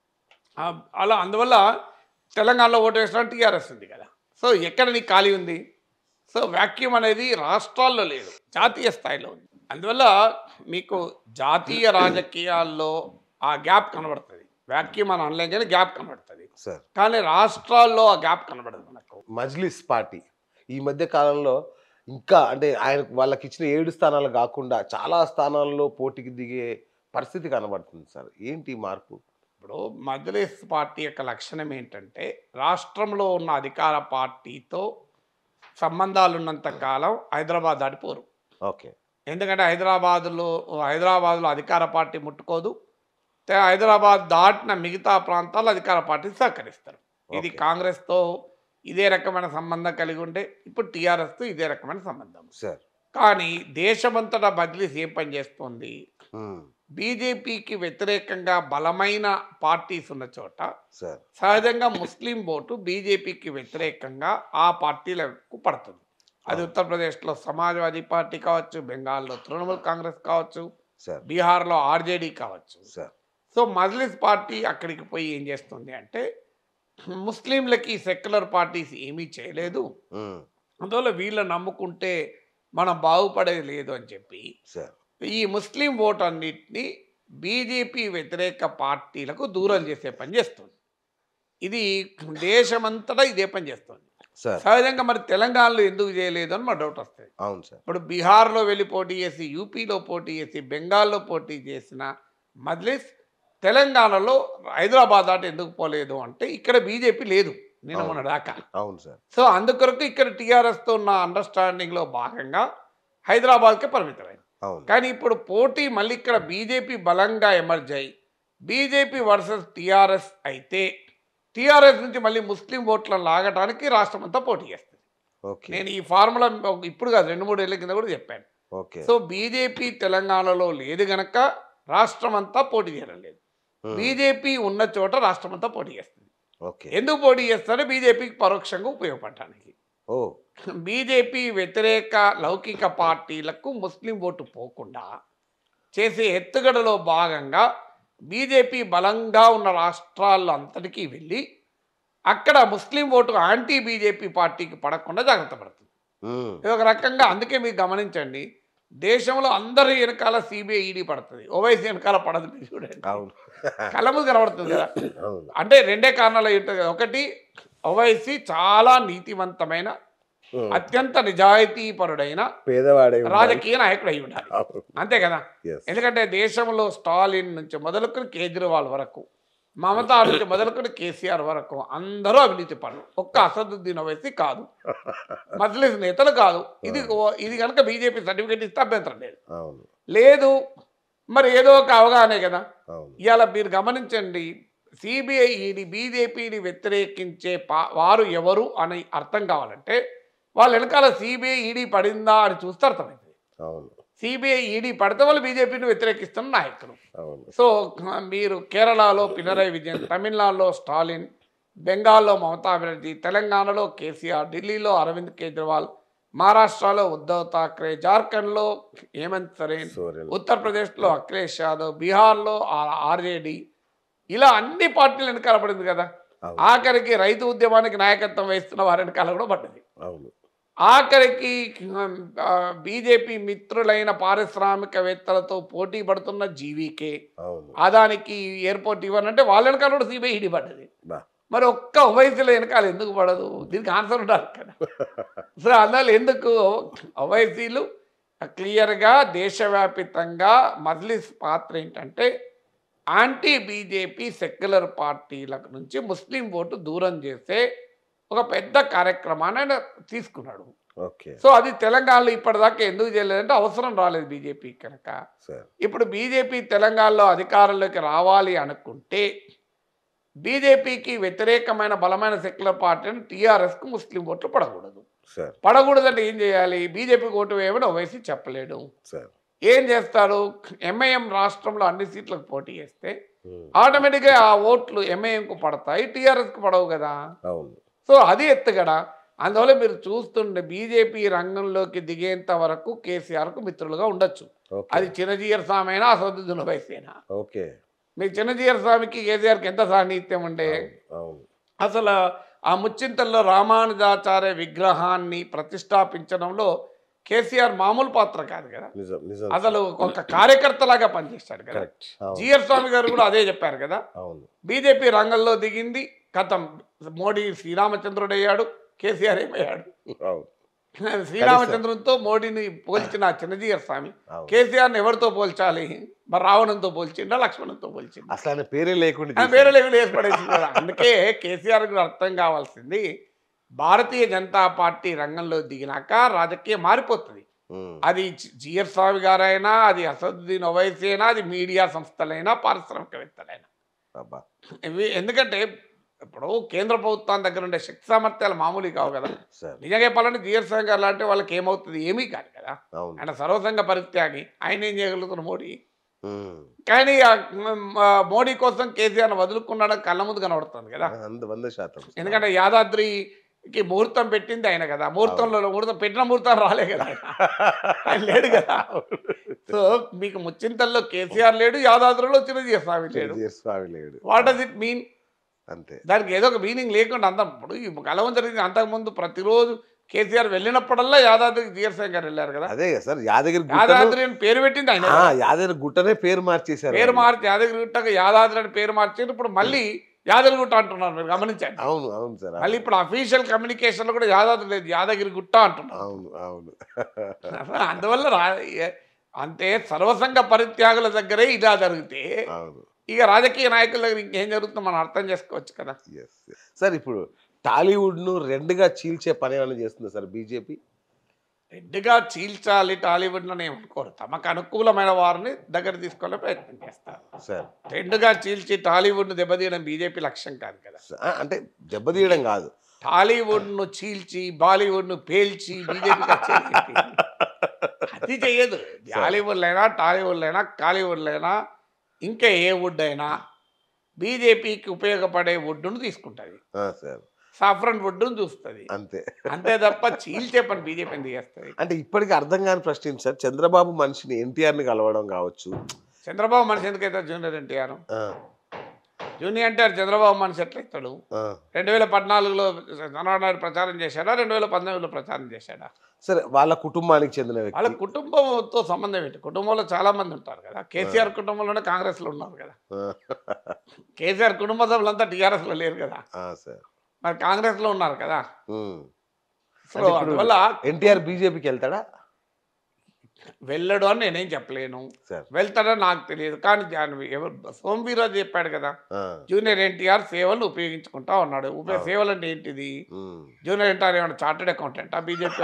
ఆ, అలా అందువల్ల తెలంగాణలో ఓటు వేయడానికి టీఆర్ఎస్ ఉంది కదా సో ఎక్కడ నీకు ఖాళీ ఉంది సో వ్యాక్యూమ్ అనేది రాష్ట్రాల్లో లేదు జాతీయ స్థాయిలో ఉంది అందువల్ల మీకు జాతీయ రాజకీయాల్లో ఆ గ్యాప్ కనబడుతుంది వ్యాక్యూమ్ అని అనలేం కానీ గ్యాప్ కనబడుతుంది సార్ కానీ రాష్ట్రాల్లో ఆ గ్యాప్ కనబడదు మనకు మజ్లిస్ పార్టీ ఈ మధ్య కాలంలో ఇంకా అంటే ఆయన వాళ్ళకి ఇచ్చిన ఏడు స్థానాలు కాకుండా చాలా స్థానాల్లో పోటీకి దిగే పరిస్థితి కనబడుతుంది సార్ ఏంటి ఈ మార్పు ఇప్పుడు మజ్లిస్ పార్టీ యొక్క లక్షణం ఏంటంటే రాష్ట్రంలో ఉన్న అధికార పార్టీతో సంబంధాలు ఉన్నంత కాలం హైదరాబాద్ దాటిపోరు ఓకే ఎందుకంటే హైదరాబాదులో హైదరాబాద్లో అధికార పార్టీ ముట్టుకోదు తే- హైదరాబాద్ దాటిన మిగతా ప్రాంతాల్లో అధికార పార్టీ సహకరిస్తారు ఇది Okay. కాంగ్రెస్తో ఇదే రకమైన సంబంధం కలిగి ఉండే ఇప్పుడు టీఆర్ఎస్తో ఇదే రకమైన సంబంధం సార్ కానీ దేశమంతటా బదిలీస్ ఏం పని చేస్తుంది మ్మ్. బీజేపీకి వ్యతిరేకంగా బలమైన పార్టీస్ ఉన్న చోట సార్ సహజంగా ముస్లిం ఓటు బీజేపీకి వ్యతిరేకంగా ఆ పార్టీలకు పడుతుంది అది ఉత్తరప్రదేశ్లో సమాజ్వాదీ పార్టీ కావచ్చు బెంగాల్లో తృణమూల్ కాంగ్రెస్ కావచ్చు సార్ బీహార్లో ఆర్జేడీ కావచ్చు సార్ సో మజ్లిస్ పార్టీ అక్కడికి పోయి ఏం చేస్తుంది అంటే ముస్లింలకి సెక్యులర్ పార్టీస్ ఏమీ చేయలేదు మ్మ్. అందువల్ల వీళ్ళని నమ్ముకుంటే మనం బాగుపడేది లేదు అని చెప్పి సార్ ఈ ముస్లిం ఓటు అన్నిటిని బీజేపీ వ్యతిరేక పార్టీలకు దూరం చేసే పని చేస్తుంది ఇది దేశమంతటా ఇదే పని చేస్తుంది సార్ సహజంగా మరి తెలంగాణలో ఎందుకు చేయలేదు అని మా డౌట్ వస్తుంది అవును సార్ ఇప్పుడు బీహార్లో వెళ్ళి పోటీ చేసి యూపీలో పోటీ చేసి బెంగాల్లో పోటీ చేసిన మజ్లిస్ తెలంగాణలో హైదరాబాద్ దాటి ఎందుకు పోలేదు అంటే ఇక్కడ బీజేపీ లేదు నిన్న మొన్న దాకా అవును సార్ సో అందుకొరకు ఇక్కడ టీఆర్ఎస్తో ఉన్న అండర్స్టాండింగ్లో భాగంగా హైదరాబాద్కే పరిమితమైంది అవును కానీ ఇప్పుడు పోటీ మళ్ళీ ఇక్కడ బీజేపీ బలంగా ఎమర్జ్ అయ్యి బీజేపీ వర్సెస్ టీఆర్ఎస్ అయితే టీఆర్ఎస్ నుంచి మళ్ళీ ముస్లిం ఓట్లను లాగడానికి రాష్ట్రం అంతా పోటీ చేస్తుంది ఓకే నేను ఈ ఫార్ములా ఇప్పుడు కాదు రెండు మూడు ఏళ్ళ కింద కూడా చెప్పాను ఓకే సో బీజేపీ తెలంగాణలో లేదు గనక రాష్ట్రం అంతా పోటీ చేయడం లేదు మ్మ్. బీజేపీ ఉన్న చోట రాష్ట్రం అంతా పోటీ చేస్తుంది ఓకే ఎందుకు పోటీ చేస్తారంటే బీజేపీకి పరోక్షంగా ఉపయోగపడటానికి ఓ బీజేపీ వ్యతిరేక లౌకిక పార్టీలకు ముస్లిం ఓటు పోకుండా చేసే ఎత్తుగడలో భాగంగా బీజేపీ బలంగా ఉన్న రాష్ట్రాల్లో అంతటికీ వెళ్ళి అక్కడ ముస్లిం ఓటు యాంటీ బీజేపీ పార్టీకి పడకుండా జాగ్రత్త పడుతుంది మ్మ్. ఇది ఒక రకంగా అందుకే మీరు గమనించండి దేశంలో అందరి వెనకాల సిబిఐ ఈడీ పడుతుంది ఓవైసీ వెనకాల పడదు మీరు చూడండి అవును కళ్ళ ముందు కనబడుతుంది కదా అవును అంటే రెండే కారణాలు అయి ఉంటుంది కదా ఒకటి ఓవైసీ చాలా నీతివంతమైన ఉమ్. అత్యంత నిజాయితీపరుడైన పేదవాడే ఉండాలి. రాజకీయ నాయకుడు అయి ఉండాలి అవును. అంతే కదా Yes. ఎందుకంటే దేశంలో స్టాలిన్ నుంచి మొదలుకొని కేజ్రీవాల్ వరకు మమతా నుంచి మొదలుకొని కేసీఆర్ వరకు అందరూ అవినీతి పనులు ఒక్క అసదుద్దీన్ ఓవైసీ కాదు మజ్లిస్ నేతలు కాదు ఇది ఓ- ఇది కనుక బీజేపీ సర్టిఫికేట్ ఇస్తే అభ్యంతరం లేదు అవును లేదు మరి ఏదో ఒక అవగాహనే కదా అవును ఇవాళ మీరు గమనించండి సిబిఐ ఈడీ బీజేపీని వ్యతిరేకించే పా వారు ఎవరు అని అర్థం కావాలంటే వాళ్ళ వెనకాల సిబిఐ ఈడీ పడిందా అని చూస్తే అర్థమైంది అవును సిబిఐ ఈడీ పడితే వాళ్ళు బీజేపీని వ్యతిరేకిస్తున్న నాయకులు అవును సో మీరు కేరళలో పినరయ్ విజయన్ తమిళనాడులో స్టాలిన్ బెంగాల్లో మమతా బెనర్జీ తెలంగాణలో కేసీఆర్ ఢిల్లీలో అరవింద్ కేజ్రీవాల్ మహారాష్ట్రలో ఉద్ధవ్ ఠాక్రే జార్ఖండ్లో హేమంత్ సరేన్ సోరెన్ ఉత్తరప్రదేశ్లో అఖిలేష్ యాదవ్ బీహార్లో ఆ- ఆర్జేడీ ఇలా అన్ని పార్టీలు వెనకాల పడింది కదా అవును. ఆఖరికి రైతు ఉద్యమానికి నాయకత్వం వహిస్తున్న వారి వెనకాల కూడా పడ్డది అవును ఆఖరికి బీజేపీ మిత్రులైన పారిశ్రామికవేత్తలతో పోటీ పడుతున్న జీవీకే అవును అదానికి ఎయిర్పోర్ట్ ఇవ్వనంటే వాళ్ళ వెనకాల కూడా సిబిఐ ఈడీ పడ్డది బా మరి ఒక్క ఓవైసీల వెనకాల ఎందుకు పడదు దీనికి ఆన్సర్ ఉండాలి కదా సో అందువల్ల ఎందుకు ఓవైసీలు క్లియర్గా దేశవ్యాపితంగా మజ్లిస్ పాత్ర ఏంటంటే యాంటీ బీజేపీ సెక్యులర్ పార్టీల నుంచి ముస్లిం ఓటు దూరం చేసే ఒక పెద్ద కార్యక్రమాన్ని ఆయన తీసుకున్నాడు ఓకే సో అది తెలంగాణలో ఇప్పటిదాకా ఎందుకు చేయలేదంటే అవసరం రాలేదు బీజేపీ కనుక సార్ ఇప్పుడు బీజేపీ తెలంగాణలో అధికారంలోకి రావాలి అనుకుంటే బీజేపీకి వ్యతిరేకమైన బలమైన సెక్యులర్ పార్టీని టీఆర్ఎస్కు ముస్లిం ఓట్లు పడకూడదు సార్ పడకూడదంటే ఏం చేయాలి బీజేపీకి ఓటు వేయమని ఓవైసీ చెప్పలేడు సార్ ఏం చేస్తారు ఎంఐఎం రాష్ట్రంలో అన్ని సీట్లకు పోటీ చేస్తే ఉమ్. ఆటోమేటిక్గా ఆ ఓట్లు ఎంఐఎంకు పడతాయి టీఆర్ఎస్కి పడవు కదా అవును సో అది ఎత్తుగడ అందువల్ల మీరు చూస్తుండే బీజేపీ రంగంలోకి దిగేంత వరకు కేసీఆర్కు మిత్రులుగా ఉండొచ్చు ఓకే అది చిన్నజీయర్ స్వామి అయినా అసదుద్దీన్ వయసేనా ఓకే మీ చిన్నజీయర్ స్వామికి కేసీఆర్కి ఎంత సాన్నిహిత్యం ఉండే అవును అసలు ఆ ముచ్చింతల్లో రామానుజాచార్య విగ్రహాన్ని ప్రతిష్టాపించడంలో కేసీఆర్ మామూలు పాత్ర కాదు కదా నిజం నిజం అసలు ఒక కార్యకర్తలాగా పనిచేస్తాడు కదా కరెక్ట్ అవును జిఆర్ స్వామి గారు కూడా అదే చెప్పారు కదా అవును బీజేపీ రంగంలో దిగింది కథం మోడీ శ్రీరామచంద్రుడు అయ్యాడు కేసీఆర్ ఏమయ్యాడు అవును శ్రీరామచంద్రునితో మోడీని పోల్చిన చిన్నజీయర్ స్వామి అవును కేసీఆర్ని ఎవరితో పోల్చాలి మరి రావణంతో పోల్చిండా లక్ష్మణంతో పోల్చిండా అసలు ఆయన పేరే లేకుండా ఆయన చేశారు. వేరే లెవెల్ వేసి పడేసింది కదా అందుకే కేసీఆర్ కూడా అర్థం కావాల్సింది భారతీయ జనతా పార్టీ రంగంలో దిగినాక రాజకీయం మారిపోతుంది ఉమ్. అది జిఎఫ్ స్వామి గారైనా అది అసదుద్దీన్ ఓవైసీ అయినా అది మీడియా సంస్థలైనా పారిశ్రామికవేత్తలైనా అబ్బా ఇవి ఎందుకంటే ఇప్పుడు కేంద్ర ప్రభుత్వం దగ్గర ఉండే శక్తి సామర్థ్యాలు మామూలు కావు కదా సార్ నిజంగా చెప్పాలంటే జిఎఫ్ స్వామి గారు లాంటి వాళ్ళకి ఏమవుతుంది ఏమీ కాదు కదా అవును ఆయన సర్వసంగ పరిత్యాగి ఆయన ఏం చేయగలుగుతున్న మోడీ ఉమ్. కానీ ఆ, మ్, ఆ, మోడీ కోసం కేసీఆర్ వదులుకున్నాడని కళ్ళ ముందు కనబడుతుంది కదా వంద వంద శాతం ఎందుకంటే యాదాద్రికి ముహూర్తం పెట్టింది ఆయన కదా ముహూర్తంలో ముహూర్తం పెట్టిన ముహూర్తం రాలే కదా ఆయన. ఆయన లేడు కదా సో మీకు ముచ్చింతల్లో కేసీఆర్ లేడు యాదాద్రిలో చిరంజీవి స్వామి లేడు చిరంజీవి స్వామి లేడు వాట్ డస్ ఇట్ మీన్ అంతే దానికి ఏదో ఒక మీనింగ్ లేకుండా అంతం ఇప్పుడు ఈ కలవం జరిగింది అంతకుముందు ప్రతిరోజు కేసీఆర్ వెళ్ళినప్పుడల్లా యాదాద్రికి జిఆర్ సింగ్ గారు వెళ్ళారు కదా అదే కదా సార్ యాదగిరి గుట్టను యాదాద్రి అని పేరు పెట్టింది ఆయన ఆ, యాదగిరి గుట్టనే పేరు మార్చేశారు పేరు వాళ్ళు. మార్చి యాదగిరి గుట్టకు యాదాద్రి అని పేరు మార్చారు ఇప్పుడు మళ్ళీ యాదగిరి గుట్ట అంటున్నారు మీరు గమనించండి అవును అవును సార్ మళ్ళీ ఇప్పుడు అఫీషియల్ కమ్యూనికేషన్ లో కూడా యాదాద్రి లేదు యాదగిరి గుట్ట అంటున్నారు అవును అవును అందువల్ల రా ఏ- అంతే సర్వసంగ పరిత్యాగుల దగ్గరే ఇలా జరిగితే అవును ఇక రాజకీయ నాయకుల దగ్గర ఇంకేం జరుగుతుందో మనం అర్థం చేసుకోవచ్చు కదా ఎస్ సార్ ఇప్పుడు టాలీవుడ్ ను రెండుగా చీల్చే పని ఏమైనా చేస్తుందా సార్ బీజేపీ రెడ్డిగా చీల్చాలి టాలీవుడ్లో ఏమనుకోరు తమకు అనుకూలమైన వారిని దగ్గర తీసుకునే ప్రయత్నం చేస్తారు సార్ రెండుగా చీల్చి టాలీవుడ్ను దెబ్బతీయడం బీజేపీ లక్ష్యం కాదు కదా ఆ, అంటే దెబ్బతీయడం కాదు టాలీవుడ్ను చీల్చి బాలీవుడ్ను పేల్చి బీజేపీ అది చెయ్యదు బాలీవుడ్లో అయినా టాలీవుడ్లో అయినా కాలీవుడ్లో అయినా ఇంకా ఏ వుడ్ అయినా బీజేపీకి ఉపయోగపడే వుడ్డును తీసుకుంటుంది ఆ, సార్ సాఫ్రన్ వుడ్డును చూస్తుంది అంతే అంతే తప్ప చీల్చే పని బీజేపీ ఎందుకు చేస్తుంది అంటే ఇప్పటికీ అర్థం కాని ప్రశ్న ఏంటి సార్ చంద్రబాబు మనిషిని ఎన్టీఆర్ ని కలవడం కావచ్చు చంద్రబాబు మనిషి ఎందుకైతే జూనియర్ ఎన్టీఆర్ ఆ, జూనియర్ ఎన్టీఆర్ చంద్రబాబు మనిషి ఎట్లయితాడు ఆ. రెండు వేల పద్నాలుగులో చంద్రబాబు నాయుడు ప్రచారం చేశాడా రెండు వేల పంతొమ్మిదిలో ప్రచారం చేశాడా సరే వాళ్ళ కుటుంబానికి చెందిన వాళ్ళ వ్యక్తి కుటుంబంతో సంబంధం ఏంటి కుటుంబంలో చాలా మంది ఉంటారు కదా కేసీఆర్ కుటుంబంలోనే కాంగ్రెస్లో ఉన్నారు కదా ఆ, కేసీఆర్ కుటుంబ సభ్యులంతా టీఆర్ఎస్లో లేరు కదా ఆ, సార్ మరి కాంగ్రెస్లో ఉన్నారు కదా ఉమ్. సో అంటే ఇప్పుడు అందువల్ల ఎన్టీఆర్ బీజేపీకి వెళ్తాడా వెళ్ళడు అని నేనేం చెప్పలేను సార్ వెళ్తాడో నాకు తెలియదు కానీ జాహ్నవి ఎవరు సోమవీరాజు చెప్పాడు కదా ఆ, జూనియర్ ఎన్టీఆర్ సేవలు ఉపయోగించుకుంటా ఉన్నాడు ఉపయోగ అవును. సేవలు అంటే ఏంటిది ఉమ్. జూనియర్ ఎన్టీఆర్ ఏమైనా chartered accountant BJP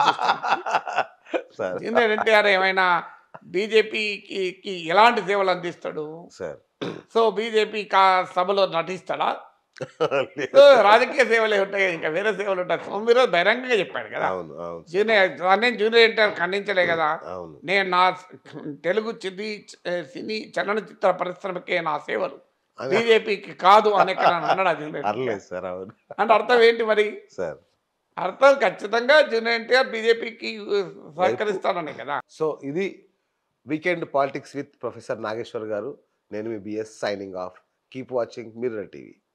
sir junior NTR ఏమైనా బీజేపీకి ఎలాంటి సేవలు అందిస్తాడు సార్ సో బీజేపీ కా సభలో నటిస్తాడా సో రాజకీయ సేవలే ఉంటాయి ఇంకా వేరే సేవలు ఉంటాయి సోమవీరాజు బహిరంగంగా చెప్పాడు కదా అవును అవును జూనియర్ దాన్ని జూనియర్ ఎన్టీఆర్ ఖండించలే కదా అవును నేను నా తెలుగు చిది సినీ చలనచిత్ర పరిశ్రమకే నా సేవలు అదే. బీజేపీకి కాదు అని ఎక్కడ అన్నాడు ఆ జూనియర్ ఎన్టీఆర్. అర్లేదు సార్ అవును అంటే అర్థం ఏంటి మరి సార్ అర్థం ఖచ్చితంగా జూనియర్ ఎన్టీఆర్ బీజేపీకి సహకరిస్తానని కదా సో ఇది weekend politics with professor Nageshwar garu నేను మీ బిఎస్ signing off keep watching mirror TV